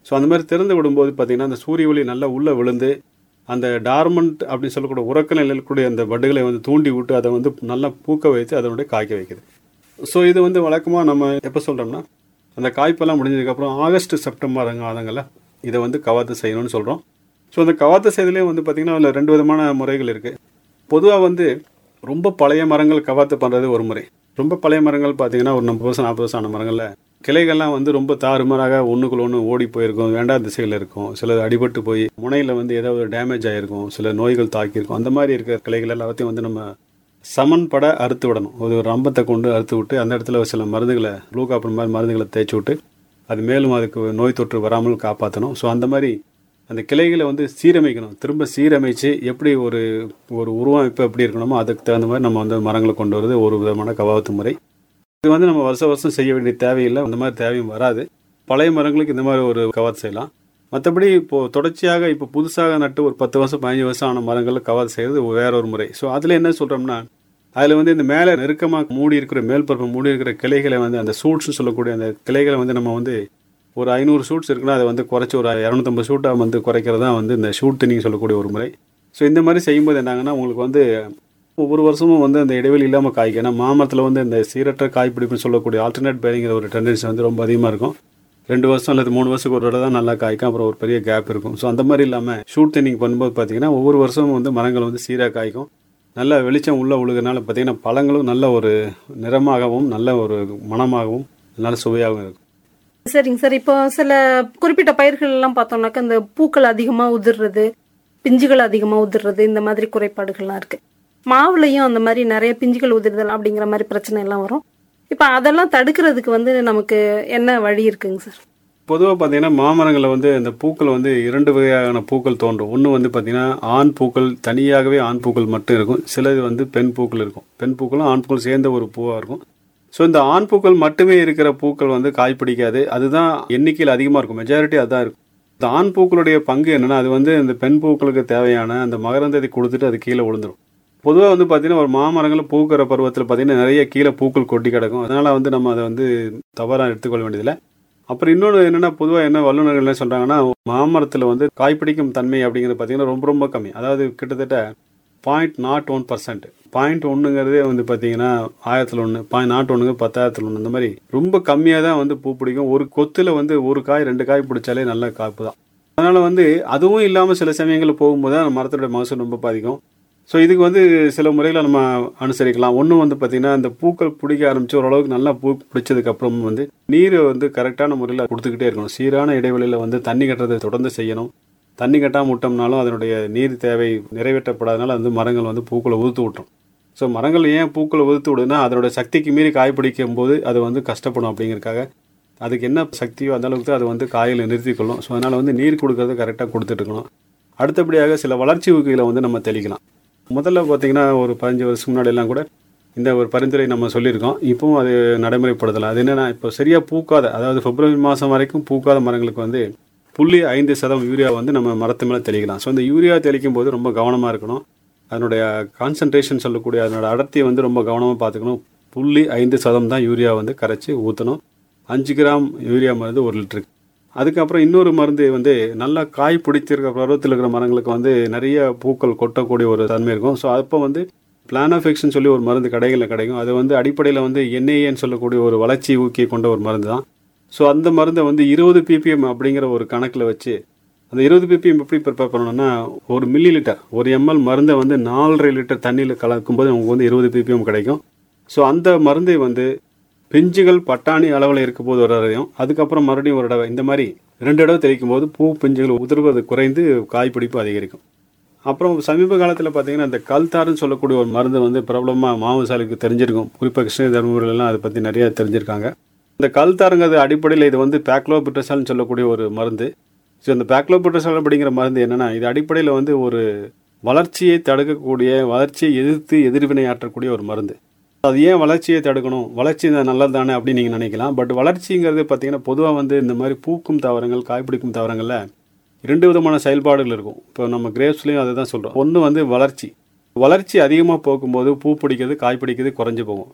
ஸோ அந்த மாதிரி திறந்து விடும்போது பார்த்தீங்கன்னா அந்த சூரிய ஒளி நல்லா உள்ளே விழுந்து அந்த டார்மண்ட் அப்படின்னு சொல்லக்கூடிய உறக்க நிலையில் இருக்கக்கூடிய அந்த பட்டுகளை வந்து தூண்டி விட்டு அதை வந்து நல்லா பூக்க வைத்து அதனுடைய காய்க்க வைக்குது ஸோ இது வந்து வழக்கமாக நம்ம எப்போ சொல்கிறோம்னா அந்த காய்ப்பெல்லாம் முடிஞ்சதுக்கப்புறம் ஆகஸ்ட் செப்டம்பர் மாதங்களில் இதை வந்து கவாத்து செய்யணும்னு சொல்கிறோம் ஸோ அந்த கவாத்து செய்தலையும் வந்து பார்த்திங்கன்னா அதில் ரெண்டு விதமான முறைகள் இருக்குது பொதுவாக வந்து ரொம்ப பழைய மரங்கள் கவாத்து பண்ணுறது ஒரு முறை ரொம்ப பழைய மரங்கள் பார்த்தீங்கன்னா ஒரு முப்பது வருஷம் நாற்பது வருஷம் ஆன மரங்களில் கிளைகள்லாம் வந்து ரொம்ப தாறுமாறாக ஒன்றுக்குள்ள ஒன்று ஓடி போயிருக்கும் வேண்டாத திசையில் இருக்கும் சிலது அடிபட்டு போய் முனையில் வந்து ஏதாவது டேமேஜ் ஆகிருக்கும் சில நோய்கள் தாக்கியிருக்கும் அந்த மாதிரி இருக்கிற கிளைகள் எல்லாத்தையும் வந்து நம்ம சமன்பட அறுத்து விடணும் ஒரு ரம்பத்தை கொண்டு அறுத்து விட்டு அந்த இடத்துல சில மருந்துகளை ப்ளூ காப்பர் மாதிரி மருந்துகளை தேய்ச்சி விட்டு அது மேலும் அதுக்கு நோய் தொற்று வராமல் காப்பாற்றணும் ஸோ அந்த மாதிரி அந்த கிளைகளை வந்து சீரமைக்கணும் திரும்ப சீரமைச்சு எப்படி ஒரு ஒரு உருவமைப்பு எப்படி இருக்கணுமோ அதுக்கு தகுந்த மாதிரி நம்ம வந்து மரங்களை கொண்டு வரது ஒரு விதமான கவாத்து முறை இது வந்து நம்ம வருஷம் வருஷம் செய்ய வேண்டிய தேவையில்லை அந்த மாதிரி தேவையும் வராது பழைய மரங்களுக்கு இந்த மாதிரி ஒரு கவாத்து செய்யலாம் மற்றபடி இப்போது தொடர்ச்சியாக இப்போ புதுசாக நட்டு ஒரு பத்து வருஷம் பதினஞ்சு வருஷம் ஆன மரங்களில் கவாத்து செய்கிறது வேற ஒரு முறை ஸோ அதில் என்ன சொல்கிறோம்னா அதில் வந்து இந்த மேலே நெருக்கமாக மூடி இருக்கிற மேல்பரப்பு மூடி இருக்கிற கிளைகளை வந்து அந்த சூட்ஸ்னு சொல்லக்கூடிய அந்த கிளைகளை வந்து நம்ம வந்து ஒரு ஐநூறு ஷூட்ஸ் இருக்குன்னா அதை வந்து குறைச்சி ஒரு இரநூத்தம்பது ஷூட்டாக வந்து குறைக்கிறது தான் வந்து இந்த ஷூட் தினிங் சொல்லக்கூடிய ஒரு முறை ஸோ இந்த மாதிரி செய்யும்போது என்னாங்கன்னா உங்களுக்கு வந்து ஒவ்வொரு வருஷமும் வந்து அந்த இடைவெளி இல்லாமல் காய்க்கும் ஏன்னா மாமரத்தில் வந்து இந்த சீரற்ற காய்ப்பிடிப்புன்னு சொல்லக்கூடிய ஆல்டர்னேட் பேரிங்கிற ஒரு டெண்டன்சி வந்து ரொம்ப அதிகமாக இருக்கும் ரெண்டு வருஷம் அல்லது மூணு வருஷத்துக்கு ஒரு தடவை தான் நல்லா காய்க்கும் அப்புறம் ஒரு பெரிய கேப் இருக்கும் ஸோ அந்த மாதிரி இல்லாமல் ஷூட் தினிங் பண்ணும்போது பார்த்தீங்கன்னா ஒவ்வொரு வருஷமும் வந்து மரங்கள் வந்து சீராக காய்க்கும் நல்ல வெளிச்சம் உள்ளே உழுகிறனால பார்த்தீங்கன்னா பழங்களும் நல்ல ஒரு நிறமாகவும் நல்ல ஒரு மணமாகவும் நல்ல சுவையாகவும் இருக்கும் சரிங்க சார் இப்போ சில குறிப்பிட்ட பயிர்கள் எல்லாம் பார்த்தோம்னாக்கா இந்த பூக்கள் அதிகமா உதிர்றது பிஞ்சுகள் அதிகமா உதிர்றது இந்த மாதிரி குறைபாடுகள்லாம் இருக்கு மாவுலையும் அந்த மாதிரி நிறைய பிஞ்சுகள் உதிர்தல் அப்படிங்கிற மாதிரி பிரச்சனை எல்லாம் வரும் இப்போ அதெல்லாம் தடுக்கிறதுக்கு வந்து நமக்கு என்ன வழி இருக்குங்க சார் பொதுவாக பார்த்தீங்கன்னா மாமரங்களில் வந்து இந்த பூக்கள் வந்து இரண்டு வகையான பூக்கள் தோன்றும் ஒன்று வந்து பார்த்தீங்கன்னா ஆண் பூக்கள் தனியாகவே ஆண் பூக்கள் மட்டும் இருக்கும் சிலது வந்து பெண் பூக்கள் இருக்கும் பெண் பூக்களும் ஆண் பூக்கள் சேர்ந்த ஒரு பூவாக இருக்கும் ஸோ இந்த ஆண் பூக்கள் மட்டுமே இருக்கிற பூக்கள் வந்து காய் பிடிக்காது அதுதான் எண்ணிக்கையில் அதிகமாக இருக்கும் மெஜாரிட்டி அதுதான் இருக்கும் இந்த ஆண் பூக்களுடைய பங்கு என்னன்னா அது வந்து இந்த பெண் பூக்களுக்கு தேவையான அந்த மகரந்தத்தை கொடுத்துட்டு அது கீழே விழுந்துரும் பொதுவாக வந்து பார்த்தீங்கன்னா ஒரு மாமரங்கள் பூக்கிற பருவத்தில் பார்த்தீங்கன்னா நிறைய கீழே பூக்கள் கொட்டி கிடக்கும் அதனால் வந்து நம்ம அதை வந்து தவறாக எடுத்துக்கொள்ள வேண்டியதில்லை அப்புறம் இன்னொன்று என்னென்னா பொதுவாக என்ன வல்லுநர்கள் என்ன சொல்கிறாங்கன்னா மாமரத்தில் வந்து காய்ப்பிடிக்கும் தன்மை அப்படிங்கிறது பார்த்தீங்கன்னா ரொம்ப ரொம்ப கம்மி அதாவது கிட்டத்தட்ட point naught one percent point ஒன்றுங்கிறதே வந்து பார்த்தீங்கன்னா ஆயிரத்தில் ஒன்று பாயிண்ட் நாட் ஒன்றுங்க பத்தாயிரத்தில் ஒன்று இந்த மாதிரி ரொம்ப கம்மியாக தான் வந்து பூ பிடிக்கும் ஒரு கொத்தில் வந்து ஒரு காய் ரெண்டு காய் பிடிச்சாலே நல்ல காப்பு தான் அதனால் வந்து அதுவும் இல்லாமல் சில சமயங்களில் போகும்போது தான் அந்த மரத்தோட மகசூல் ரொம்ப பாதிக்கும் ஸோ இதுக்கு வந்து சில முறைகளை நம்ம அனுசரிக்கலாம் ஒன்று வந்து பார்த்திங்கன்னா இந்த பூக்கள் பிடிக்க ஆரம்பித்து ஓரளவுக்கு நல்லா பூ பிடிச்சதுக்கு அப்புறம் வந்து நீரை வந்து கரெக்டான முறையில் கொடுத்துக்கிட்டே இருக்கணும் சீரான இடைவெளியில் வந்து தண்ணி கட்டுறதை தொடர்ந்து செய்யணும் தண்ணி கட்டாமல் விட்டோம்னாலும் அதனுடைய நீர் தேவை நிறைவேற்றப்படாதனால வந்து மரங்கள் வந்து பூக்களை உதுத்து விட்டுரும் ஸோ மரங்கள் ஏன் பூக்களை உதுத்து விடுதுன்னா அதனோட சக்திக்கு மீறி காய் பிடிக்கும் போது அது வந்து கஷ்டப்படும் அப்படிங்கிறக்காக அதுக்கு என்ன சக்தியோ அந்த அளவுக்கு தான் அது வந்து காயில் நிறுத்திக்கொள்ளும் ஸோ அதனால் வந்து நீர் கொடுக்கறது கரெக்டாக கொடுத்துட்டு இருக்கணும் அடுத்தபடியாக சில வளர்ச்சி ஊக்கிகளை வந்து நம்ம தெளிக்கலாம் முதல்ல பார்த்தீங்கன்னா ஒரு பதினஞ்சு வருஷம் முன்னாடி எல்லாம் கூட இந்த ஒரு பரிந்துரை நம்ம சொல்லியிருக்கோம் இப்போவும் அது நடைமுறைப்படுத்தலை அது என்னென்னா இப்போ சரியாக பூக்காத அதாவது பிப்ரவரி மாதம் வரைக்கும் பூக்காத மரங்களுக்கு வந்து புள்ளி ஐந்து சதம் யூரியா வந்து நம்ம மரத்து மேலே தெளிக்கலாம் ஸோ இந்த யூரியா தெளிக்கும் போது ரொம்ப கவனமாக இருக்கணும் அதனுடைய கான்சன்ட்ரேஷன் சொல்லக்கூடிய அதனோட அடர்த்தியை வந்து ரொம்ப கவனமாக பார்த்துக்கணும் புள்ளி ஐந்து சதம் தான் யூரியா வந்து கரைச்சி ஊற்றணும் அஞ்சு கிராம் யூரியா மருந்து ஒரு லிட்டருக்கு அதுக்கப்புறம் இன்னொரு மருந்து வந்து நல்லா காய் பிடிச்சிருக்க பருவத்தில் இருக்கிற மரங்களுக்கு வந்து நிறைய பூக்கள் கொட்டக்கூடிய ஒரு தன்மை இருக்கும் ஸோ அப்போ வந்து பிளானோஃபெக்ஷன் சொல்லி ஒரு மருந்து கடைகளில் கிடைக்கும் அது வந்து அடிப்படையில் வந்து என்ஏஏன்னு சொல்லக்கூடிய ஒரு வளர்ச்சி ஊக்கி கொண்ட ஒரு மருந்து தான் ஸோ அந்த மருந்தை வந்து இருபது பிபிஎம் அப்படிங்கிற ஒரு கணக்கில் வச்சு அந்த இருபது பிபிஎம் எப்படி ப்ரிப்பேர் பண்ணணும்னா ஒரு மில்லி லிட்டர் ஒரு எம்எல் மருந்தை வந்து நாலரை லிட்டர் தண்ணியில் கலக்கும்போது நமக்கு வந்து இருபது பிபிஎம் கிடைக்கும் ஸோ அந்த மருந்தை வந்து பிஞ்சுகள் பட்டாணி அளவில் இருக்கும் போது ஒரு தடவையும் அதுக்கப்புறம் மறுபடியும் ஒரு தடவை இந்த மாதிரி ரெண்டு தடவை தெளிக்கும் போது பூ பிஞ்சுகள் உதிர்வது குறைந்து காய் பிடிப்பு அதிகரிக்கும் அப்புறம் சமீப காலத்தில் பார்த்தீங்கன்னா இந்த கல்தாருன்னு சொல்லக்கூடிய ஒரு மருந்து வந்து பிரபலமாக மாவுசாலைக்கு தெரிஞ்சிருக்கும் குறிப்பாக கிருஷ்ணகிரி தருமபுரியிலலாம் அதை பற்றி நிறைய தெரிஞ்சிருக்காங்க இந்த கல்தாருங்கிறது அடிப்படையில் இது வந்து பேக்லோபிட்டசால்னு சொல்லக்கூடிய ஒரு மருந்து ஸோ இந்த பேக்லோபிட்டசால் அப்படிங்கிற மருந்து என்னென்னா இது அடிப்படையில் வந்து ஒரு வளர்ச்சியை தடுக்கக்கூடிய வளர்ச்சியை எதிர்த்து எதிர்வினை ஆற்றக்கூடிய ஒரு மருந்து அது ஏன் வளர்ச்சியை தடுக்கணும் வளர்ச்சி நல்லது தானே அப்படின்னு நீங்கள் நினைக்கலாம் பட் வளர்ச்சிங்கிறது பார்த்தீங்கன்னா பொதுவாக வந்து இந்த மாதிரி பூக்கும் தாவரங்கள் காய்பிடிக்கும் தாவரங்களில் ரெண்டு விதமான செயல்பாடுகள் இருக்கும் இப்போ நம்ம கிரேப்ஸ்லேயும் அதை தான் சொல்கிறோம் ஒன்று வந்து வளர்ச்சி வளர்ச்சி அதிகமாக போகும்போது பூ பிடிக்கிறது காய் பிடிக்கிறது குறைஞ்சு போகும்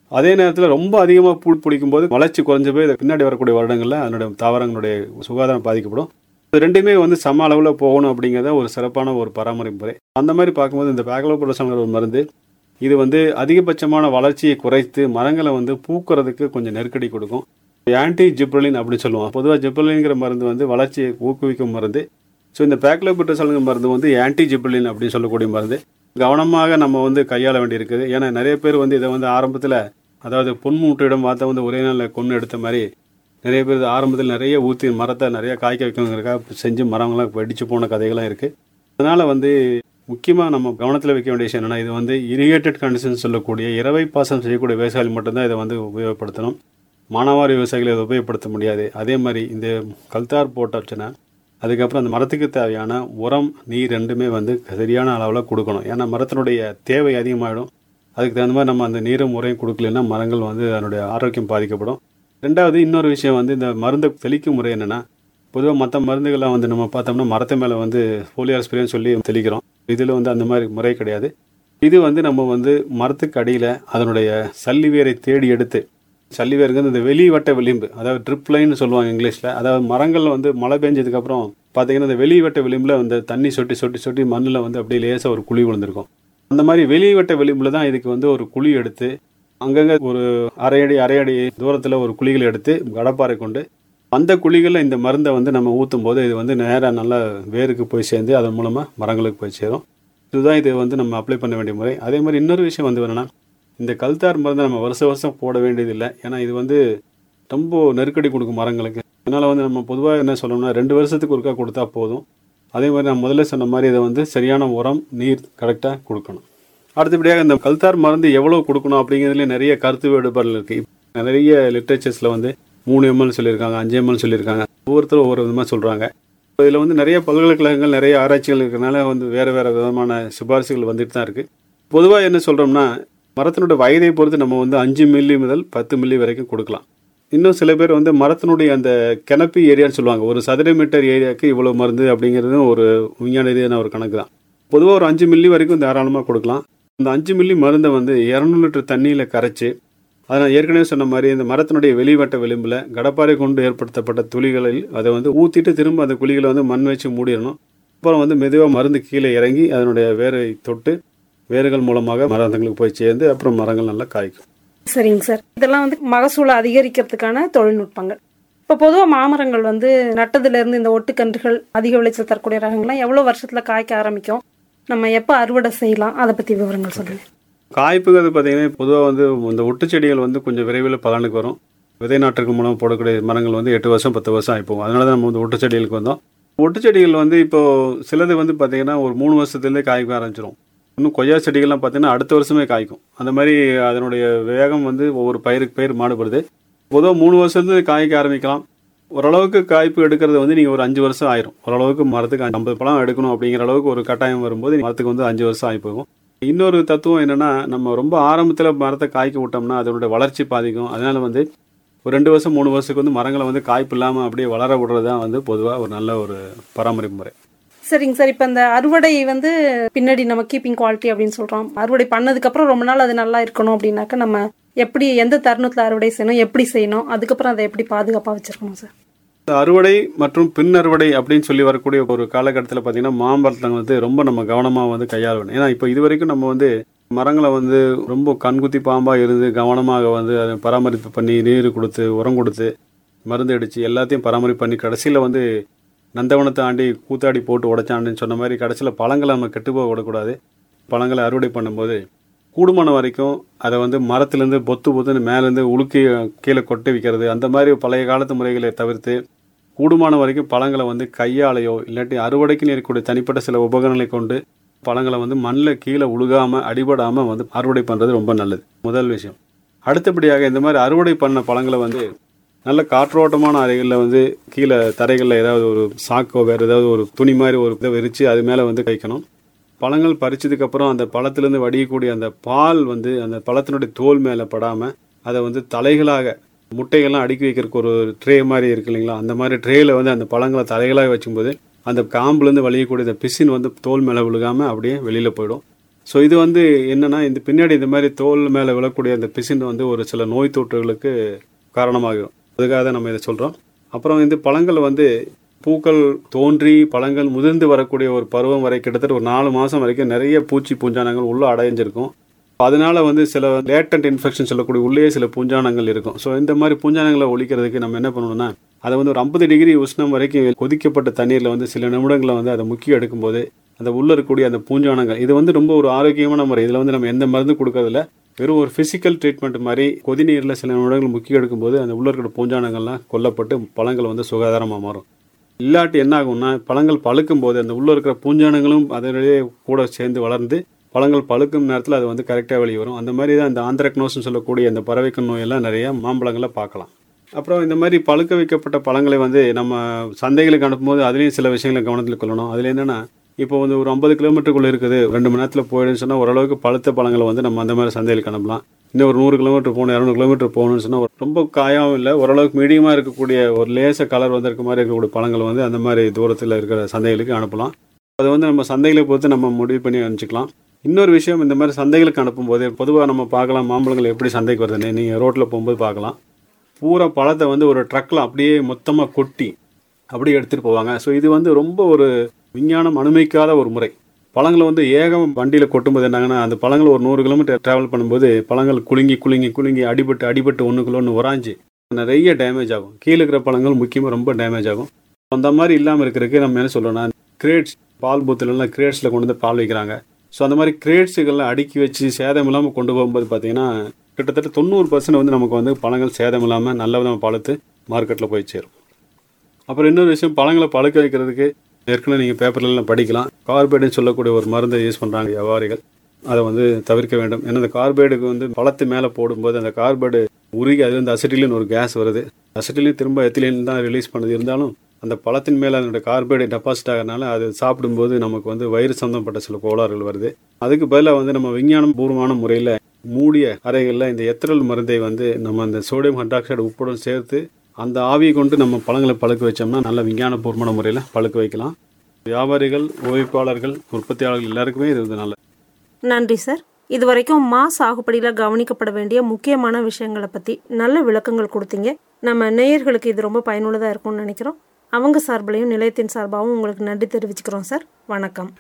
அதே நேரத்தில் ரொம்ப அதிகமாக பூ பிடிக்கும் போது வளர்ச்சி குறைஞ்ச போய் இது பின்னாடி வரக்கூடிய வருடங்களில் அதனுடைய தாவரங்களுடைய சுகாதாரம் பாதிக்கப்படும் இது ரெண்டுமே வந்து சம அளவில் போகணும் அப்படிங்கிறத ஒரு சிறப்பான ஒரு பராமரிப்பு முறை அந்த மாதிரி பார்க்கும்போது இந்த பேக்லோபுரசங்கிற ஒரு மருந்து இது வந்து அதிகபட்சமான வளர்ச்சியை குறைத்து மரங்களை வந்து பூக்கிறதுக்கு கொஞ்சம் நெருக்கடி கொடுக்கும் ஆன்டி ஜிப்ரலின் அப்படின்னு சொல்லுவோம் பொதுவாக ஜிப்ரலின்ங்கிற மருந்து வந்து வளர்ச்சியை ஊக்குவிக்கும் மருந்து ஸோ இந்த பேக்லோபிட்டசல்ங்கிற மருந்து வந்து ஆன்டி ஜிப்ரலின் அப்படின்னு சொல்லக்கூடிய மருந்து கவனமாக நம்ம வந்து கையாள வேண்டியிருக்குது ஏன்னா நிறைய பேர் வந்து இதை வந்து ஆரம்பத்தில் அதாவது பொன்மூட்டையிடம் பார்த்தா வந்து ஒரே நாளில் கொன்று எடுத்த மாதிரி நிறைய பேர் இது ஆரம்பத்தில் நிறைய ஊற்றி மரத்தை நிறைய காய்க்க வைக்கணுங்கிறக்காக செஞ்சு மரங்கள்லாம் வெடிச்சு போன கதைகள்லாம் இருக்குது அதனால் வந்து முக்கியமாக நம்ம கவனத்தில் வைக்க வேண்டிய விஷயம் என்னென்னா இது வந்து இரிகேட்டட் கண்டிஷன் சொல்லக்கூடிய இரவை பாசனம் செய்யக்கூடிய விவசாயிகள் மட்டும்தான் இதை வந்து உபயோகப்படுத்தணும் மானாவாரி விவசாயிகளை இதை உபயோகப்படுத்த முடியாது அதே மாதிரி இந்த கல்தார் போட்டாச்சுன்னா அதுக்கப்புறம் அந்த மரத்துக்கு தேவையான உரம் நீர் ரெண்டுமே வந்து சரியான அளவில் கொடுக்கணும் ஏன்னா மரத்தினுடைய தேவை அதிகமாகிடும் அதுக்கு தகுந்த மாதிரி நம்ம அந்த நீரும் முறையும் கொடுக்கலன்னா மரங்கள் வந்து அதனுடைய ஆரோக்கியம் பாதிக்கப்படும் ரெண்டாவது இன்னொரு விஷயம் வந்து இந்த மருந்தை தெளிக்கும் முறை என்னென்னா பொதுவாக மற்ற மருந்துகள்லாம் வந்து நம்ம பார்த்தோம்னா மரத்து மேலே வந்து ஃபோலியார் ஸ்ப்ரேன்னு சொல்லி தெளிக்கிறோம் இதில் வந்து அந்த மாதிரி முறை கிடையாது இது வந்து நம்ம வந்து மரத்துக்கு அடியில் அதனுடைய சல்லி வேரை தேடி எடுத்து சல்லி வேருக்கு இந்த வெளிவட்ட விளிம்பு அதாவது ட்ரிப் லைன்னு சொல்லுவாங்க இங்கிலீஷில் அதாவது மரங்கள் வந்து மழை பெஞ்சதுக்கப்புறம் பார்த்தீங்கன்னா இந்த வெளிவட்ட விளிம்பில் வந்து தண்ணி சொட்டி சொட்டி சொட்டி மண்ணில் வந்து அப்படியே லேசாக ஒரு குழி விழுந்திருக்கும் அந்த மாதிரி வெளிவட்ட விளிம்பில் தான் இதுக்கு வந்து ஒரு குழி எடுத்து அங்கங்கே ஒரு அரை அடி அரை அடி தூரத்தில் ஒரு குழிகள் எடுத்து கடப்பாறை கொண்டு அந்த குழிகளில் இந்த மருந்தை வந்து நம்ம ஊற்றும் போது இது வந்து நேராக நல்லா வேருக்கு போய் சேர்ந்து அதன் மூலமாக மரங்களுக்கு போய் சேரும் இதுதான் இது வந்து நம்ம அப்ளை பண்ண வேண்டிய முறை அதே மாதிரி இன்னொரு விஷயம் வந்து என்னென்னா இந்த கல்தார் மருந்தை நம்ம வருஷ வருஷம் போட வேண்டியதில்லை ஏன்னா இது வந்து ரொம்ப நெருக்கடி கொடுக்கும் மரங்களுக்கு அதனால் வந்து நம்ம பொதுவாக என்ன சொல்லணும்னா ரெண்டு வருஷத்துக்கு ஒருக்கா கொடுத்தா போதும் அதே மாதிரி நான் முதல்ல சொன்ன மாதிரி இதை வந்து சரியான உரம் நீர் கரெக்டாக கொடுக்கணும் அடுத்தபடியாக இந்த கல்தார் மருந்து எவ்வளோ கொடுக்கணும் அப்படிங்கிறதுல நிறைய கருத்து வேறுபாடுகள் இருக்குது நிறைய லிட்ரேச்சர்ஸில் வந்து மூணு எம்எல் சொல்லியிருக்காங்க அஞ்சு எம்எல் சொல்லியிருக்காங்க ஒவ்வொருத்தரும் ஒவ்வொரு விதமாக சொல்கிறாங்க இதில் வந்து நிறைய பல்கலைக்கழகங்கள் நிறைய ஆராய்ச்சிகள் இருக்கிறனால வந்து வேறு வேறு விதமான சிபாரிசுகள் வந்துட்டு தான் இருக்குது பொதுவாக என்ன சொல்கிறோம்னா மரத்தினுடைய வயதை பொறுத்து நம்ம வந்து அஞ்சு மில்லி முதல் பத்து மில்லி வரைக்கும் கொடுக்கலாம் இன்னும் சில பேர் வந்து மரத்தினுடைய அந்த கிணப்பி ஏரியான்னு சொல்லுவாங்க ஒரு சதுர மீட்டர் ஏரியாவுக்கு இவ்வளோ மருந்து அப்படிங்கிறதும் ஒரு விஞ்ஞான ரீதியான ஒரு கணக்கு தான் பொதுவாக ஒரு அஞ்சு மில்லி வரைக்கும் தாராளமாக கொடுக்கலாம் இந்த அஞ்சு மில்லி மருந்தை வந்து இரநூறு லிட்டர் தண்ணியில் கரைச்சி அதை நான் ஏற்கனவே சொன்ன மாதிரி இந்த மரத்தினுடைய வெளிவட்ட விளிம்பில் கடப்பாறை கொண்டு ஏற்படுத்தப்பட்ட துளிகளில் அதை வந்து ஊற்றிட்டு திரும்ப அந்த குழிகளை வந்து மண் வச்சு மூடிடணும் அப்புறம் வந்து மெதுவாக மருந்து கீழே இறங்கி அதனுடைய வேரை தொட்டு வேர்கள் மூலமாக மரங்களுக்கு போய் சேர்ந்து அப்புறம் மரங்கள் நல்லா காய்க்கும் சரிங்க சார் இதெல்லாம் வந்து மகசூலை அதிகரிக்கிறதுக்கான தொழில்நுட்பங்கள் இப்போ பொதுவாக மாமரங்கள் வந்து நட்டதுல இருந்து இந்த ஒட்டுக்கன்றுகள் அதிக விளைச்சல் தரக்கூடிய ரகங்கள்லாம் எவ்வளோ வருஷத்துல காய்க்க ஆரம்பிக்கும் நம்ம எப்போ அறுவடை செய்யலாம் அதை பற்றி விவரங்கள் சொல்லுங்க காய்ப்புங்கிறது பார்த்தீங்கன்னா பொதுவாக வந்து இந்த ஒட்டு செடிகள் வந்து கொஞ்சம் விரைவில் பலனுக்கு வரும் விதை நாட்டுக்கு மூலம் போடக்கூடிய மரங்கள் வந்து எட்டு வருஷம் பத்து வருஷம் ஆகிப்போம் அதனால தான் நம்ம வந்து ஒட்டு செடிகளுக்கு வந்தோம் ஒட்டு செடிகள் வந்து இப்போ சிலது வந்து பார்த்தீங்கன்னா ஒரு மூணு வருஷத்துலேருந்தே காய்க்க ஆரம்பிச்சிடும் இன்னும் கொய்யா செடிகள்லாம் பார்த்தீங்கன்னா அடுத்த வருஷமே காய்க்கும் அந்த மாதிரி அதனுடைய வேகம் வந்து ஒவ்வொரு பயிருக்கு பயிர் மாடுபடுது பொதுவாக மூணு வருஷத்துலேருந்து காய்க்க ஆரம்பிக்கலாம் ஓரளவுக்கு காய்ப்பு எடுக்கிறது வந்து நீங்கள் ஒரு அஞ்சு வருஷம் ஆயிரும் ஓரளவுக்கு மரத்துக்கு ஐம்பது பழம் எடுக்கணும் அப்படிங்கிற அளவுக்கு ஒரு கட்டாயம் வரும்போது மரத்துக்கு வந்து அஞ்சு வருஷம் ஆகி போகும் இன்னொரு தத்துவம் என்னென்னா நம்ம ரொம்ப ஆரம்பத்தில் மரத்தை காய்க்க விட்டோம்னா அதனுடைய வளர்ச்சி பாதிக்கும் அதனால் வந்து ஒரு ரெண்டு வருஷம் மூணு வருஷத்துக்கு வந்து மரங்களை வந்து காய்ப்பு இல்லாமல் அப்படியே வளர விடுறது தான் வந்து பொதுவாக ஒரு நல்ல ஒரு பராமரிப்பு முறை சரிங்க சார் இப்போ இந்த அறுவடை வந்து பின்னாடி நம்ம கீப்பிங் குவாலிட்டி அப்படின்னு சொல்கிறோம் அறுவடை பண்ணதுக்கப்புறம் ரொம்ப நாள் அது நல்லா இருக்கணும் அப்படின்னாக்கா நம்ம எப்படி எந்த தருணத்தில் அறுவடை செய்யணும் எப்படி செய்யணும் அதுக்கப்புறம் அதை எப்படி பாதுகாப்பாக வச்சிருக்கணும் சார் இந்த அறுவடை மற்றும் பின் அறுவடை அப்படின்னு சொல்லி வரக்கூடிய ஒரு காலகட்டத்தில் பார்த்தீங்கன்னா மாம்பழத்தை வந்து ரொம்ப நம்ம கவனமாக வந்து கையாள வேணும் ஏன்னா இப்போ இது வரைக்கும் நம்ம வந்து மரங்களை வந்து ரொம்ப கண்குத்தி பாம்பாக இருந்து கவனமாக வந்து அதை பராமரிப்பு பண்ணி நீர் கொடுத்து உரம் கொடுத்து மருந்து அடித்து எல்லாத்தையும் பராமரிப்பு பண்ணி கடைசியில் வந்து நந்தவனத்தை ஆண்டி கூத்தாடி போட்டு உடைச்சாண்டின்னு சொன்ன மாதிரி கடைசியில் பழங்களை நம்ம கெட்டு போக விடக்கூடாது பழங்களை அறுவடை பண்ணும்போது கூடுமான வரைக்கும் அதை வந்து மரத்துலேருந்து பொத்து பொத்துன்னு மேலேருந்து உலுக்கி கீழே கொட்டி வைக்கிறது அந்த மாதிரி பழைய காலத்து முறைகளை தவிர்த்து கூடுமான வரைக்கும் பழங்களை வந்து கையாலையோ இல்லாட்டி அறுவடைக்கு இருக்கக்கூடிய தனிப்பட்ட சில உபகரணங்களை கொண்டு பழங்களை வந்து மண்ணில் கீழே உழுகாமல் அடிபடாமல் வந்து அறுவடை பண்ணுறது ரொம்ப நல்லது முதல் விஷயம் அடுத்தபடியாக இந்த மாதிரி அறுவடை பண்ண பழங்களை வந்து நல்ல காற்றோட்டமான அறைகளில் வந்து கீழே தரைகளில் ஏதாவது ஒரு சாக்கோ வேறு ஏதாவது ஒரு துணி மாதிரி ஒரு இதை விரித்து அது மேலே வந்து வைக்கணும் பழங்கள் பறிச்சதுக்கப்புறம் அந்த பழத்துலேருந்து வடியக்கூடிய அந்த பால் வந்து அந்த பழத்தினுடைய தோல் மேலே படாமல் அதை வந்து தலைகளாக முட்டைகள்லாம் அடுக்கி வைக்கிறதுக்கு ஒரு ட்ரே மாதிரி இருக்கு இல்லைங்களா அந்த மாதிரி ட்ரேயில் வந்து அந்த பழங்களை தலைகளாக வச்சும்போது அந்த காம்புலேருந்து வலியக்கூடிய அந்த பிசின் வந்து தோல் மேலே விழுகாமல் அப்படியே வெளியில் போயிடும் ஸோ இது வந்து என்னன்னா இந்த பின்னாடி இந்த மாதிரி தோல் மேலே விழக்கூடிய அந்த பிசின் வந்து ஒரு சில நோய் தொற்றுகளுக்கு காரணமாகும் அதுக்காக தான் நம்ம இதை சொல்கிறோம் அப்புறம் இந்த பழங்கள் வந்து பூக்கள் தோன்றி பழங்கள் முதிர்ந்து வரக்கூடிய ஒரு பருவம் வரை கிட்டத்தட்ட ஒரு நாலு மாதம் வரைக்கும் நிறைய பூச்சி பூஞ்சானங்கள் உள்ளே அடைஞ்சிருக்கும் அதனால வந்து சில லேட்டன்ட் இன்ஃபெக்ஷன் சொல்லக்கூடிய உள்ளே சில பூஞ்சானங்கள் இருக்கும் ஸோ இந்த மாதிரி பூஞ்சானங்களை ஒழிக்கிறதுக்கு நம்ம என்ன பண்ணணும்னா அதை வந்து ஒரு ஐம்பது டிகிரி உஷ்ணம் வரைக்கும் கொதிக்கப்பட்ட தண்ணீரில் வந்து சில நிமிடங்களை வந்து அதை முக்கி எடுக்கும்போது அந்த உள்ள இருக்கக்கூடிய அந்த பூஞ்சானங்கள் இது வந்து ரொம்ப ஒரு ஆரோக்கியமான முறை இதில் வந்து நம்ம எந்த மருந்து கொடுக்கறதில்ல வெறும் ஒரு ஃபிசிக்கல் ட்ரீட்மெண்ட் மாதிரி கொதிநீரில் சில நிமிடங்கள் முக்கி எடுக்கும்போது அந்த உள்ள இருக்கிற பூஞ்சானங்கள்லாம் கொல்லப்பட்டு பழங்கள் வந்து சுகாதாரமாக மாறும் இல்லாட்டி என்ன ஆகும்னா பழங்கள் பழுக்கும் போது அந்த உள்ள இருக்கிற பூஞ்சானங்களும் அதனுடைய கூட சேர்ந்து வளர்ந்து பழங்கள் பழுக்கும் நேரத்தில் அது வந்து கரெக்டாக வெளியே வரும் அந்த மாதிரி தான் இந்த ஆந்திரக்னோஸ்னு சொல்லக்கூடிய அந்த பறவைக்கண் நோயெல்லாம் நிறைய மாம்பழங்களை பார்க்கலாம் அப்புறம் இந்த மாதிரி பழுக்க வைக்கப்பட்ட பழங்களை வந்து நம்ம சந்தைகளுக்கு அனுப்பும்போது அதுலேயும் சில விஷயங்களை கவனத்தில் கொள்ளணும் அதில் என்னென்னா இப்போ வந்து ஒரு ஐம்பது கிலோமீட்டருக்குள்ளே இருக்குது ரெண்டு மணி நேரத்தில் போயிடுன்னு சொன்னால் ஓரளவுக்கு பழுத்த பழங்களை வந்து நம்ம அந்த மாதிரி சந்தைகளுக்கு அனுப்பலாம் இன்னும் ஒரு நூறு கிலோமீட்டர் போகணும் இரநூறு கிலோமீட்டர் போகணும்னு சொன்னால் ரொம்ப காயாவும் இல்லை ஓரளவுக்கு மீடியமாக இருக்கக்கூடிய ஒரு லேச கலர் வந்திருக்க மாதிரி இருக்கக்கூடிய பழங்கள் வந்து அந்த மாதிரி தூரத்தில் இருக்கிற சந்தைகளுக்கு அனுப்பலாம் அதை வந்து நம்ம சந்தைகளை பொறுத்து நம்ம முடிவு பண்ணி அனுப்பிச்சிக்கலாம் இன்னொரு விஷயம் இந்த மாதிரி சந்தைகளுக்கு அனுப்பும்போது பொதுவாக நம்ம பார்க்கலாம் மாம்பழங்கள் எப்படி சந்தைக்கு வருதுன்னு நீங்கள் ரோட்டில் போகும்போது பார்க்கலாம் பூரா பழத்தை வந்து ஒரு ட்ரக்கில் அப்படியே மொத்தமாக கொட்டி அப்படியே எடுத்துகிட்டு போவாங்க ஸோ இது வந்து ரொம்ப ஒரு விஞ்ஞானம் அனுமதிக்காத ஒரு முறை பழங்களை வந்து ஏகம் வண்டியில் கொட்டும்போது என்னாங்கன்னா அந்த பழங்கள் ஒரு நூறு கிலோமீட்டர் ட்ராவல் பண்ணும்போது பழங்கள் குலுங்கி குலுங்கி குலுங்கி அடிபட்டு அடிபட்டு ஒன்றுக்குள்ள ஒன்று உராஞ்சி நிறைய டேமேஜ் ஆகும் கீழே இருக்கிற பழங்கள் முக்கியமாக ரொம்ப டேமேஜ் ஆகும் அந்த மாதிரி இல்லாமல் இருக்கிறதுக்கு நம்ம என்ன சொல்கிறோம்னா கிரேட்ஸ் பால் பூத்துலலாம் கிரேட்ஸில் கொண்டு வந்து பால் வைக்கிறாங்க ஸோ அந்த மாதிரி கிரேட்ஸுகள்லாம் அடுக்கி வச்சு சேதம் இல்லாமல் கொண்டு போகும்போது பார்த்தீங்கன்னா கிட்டத்தட்ட தொண்ணூறு பர்சன்ட் வந்து நமக்கு வந்து பழங்கள் சேதம் இல்லாமல் நல்ல விதமாக பழுத்து மார்க்கெட்டில் போய் சேரும் அப்புறம் இன்னொரு விஷயம் பழங்களை பழுக்க வைக்கிறதுக்கு ஏற்கனவே நீங்கள் பேப்பர்லாம் படிக்கலாம் கார்பைடுன்னு சொல்லக்கூடிய ஒரு மருந்தை யூஸ் பண்ணுறாங்க வியாபாரிகள் அதை வந்து தவிர்க்க வேண்டும் ஏன்னா அந்த கார்பைடுக்கு வந்து பழத்து மேலே போடும்போது அந்த கார்பைடு உருகி அது வந்து அசிட்டிலின் ஒரு கேஸ் வருது அசிட்டிலின் திரும்ப எத்திலின் தான் ரிலீஸ் பண்ணது இருந்தாலும் அந்த பழத்தின் மேலே அதனுடைய கார்பைடு டெபாசிட் ஆகிறனால அது சாப்பிடும்போது நமக்கு வந்து வயிறு சம்பந்தப்பட்ட சில கோளாறுகள் வருது அதுக்கு பதிலாக வந்து நம்ம விஞ்ஞானம் பூர்வமான முறையில் மூடிய அறைகளில் இந்த எத்திரல் மருந்தை வந்து நம்ம அந்த சோடியம் ஹைட்ராக்சைடு உப்புடன் சேர்த்து அந்த ஆவியை கொண்டு நம்ம பழங்களை பழுக்க வச்சோம்னா நல்ல விஞ்ஞானபூர்வமான முறையில் பழுக்க வைக்கலாம் வியாபாரிகள் உழைப்பாளர்கள் உற்பத்தியாளர்கள் எல்லாருக்குமே இது வந்து நல்ல நன்றி சார் இது வரைக்கும் மா சாகுபடியில் கவனிக்கப்பட வேண்டிய முக்கியமான விஷயங்களை பற்றி நல்ல விளக்கங்கள் கொடுத்தீங்க நம்ம நேயர்களுக்கு இது ரொம்ப பயனுள்ளதாக இருக்கும்னு நினைக்கிறோம் அவங்க சார்பிலையும் நிலையத்தின் சார்பாகவும் உங்களுக்கு நன்றி தெரிவிச்சுக்கிறோம் சார் வணக்கம்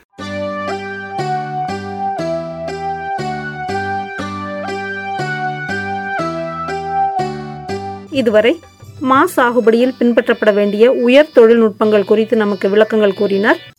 இதுவரை மா சாகுபடியில் பின்பற்றப்பட வேண்டிய உயர் தொழில்நுட்பங்கள் குறித்து நமக்கு விளக்கங்கள் கூறினார்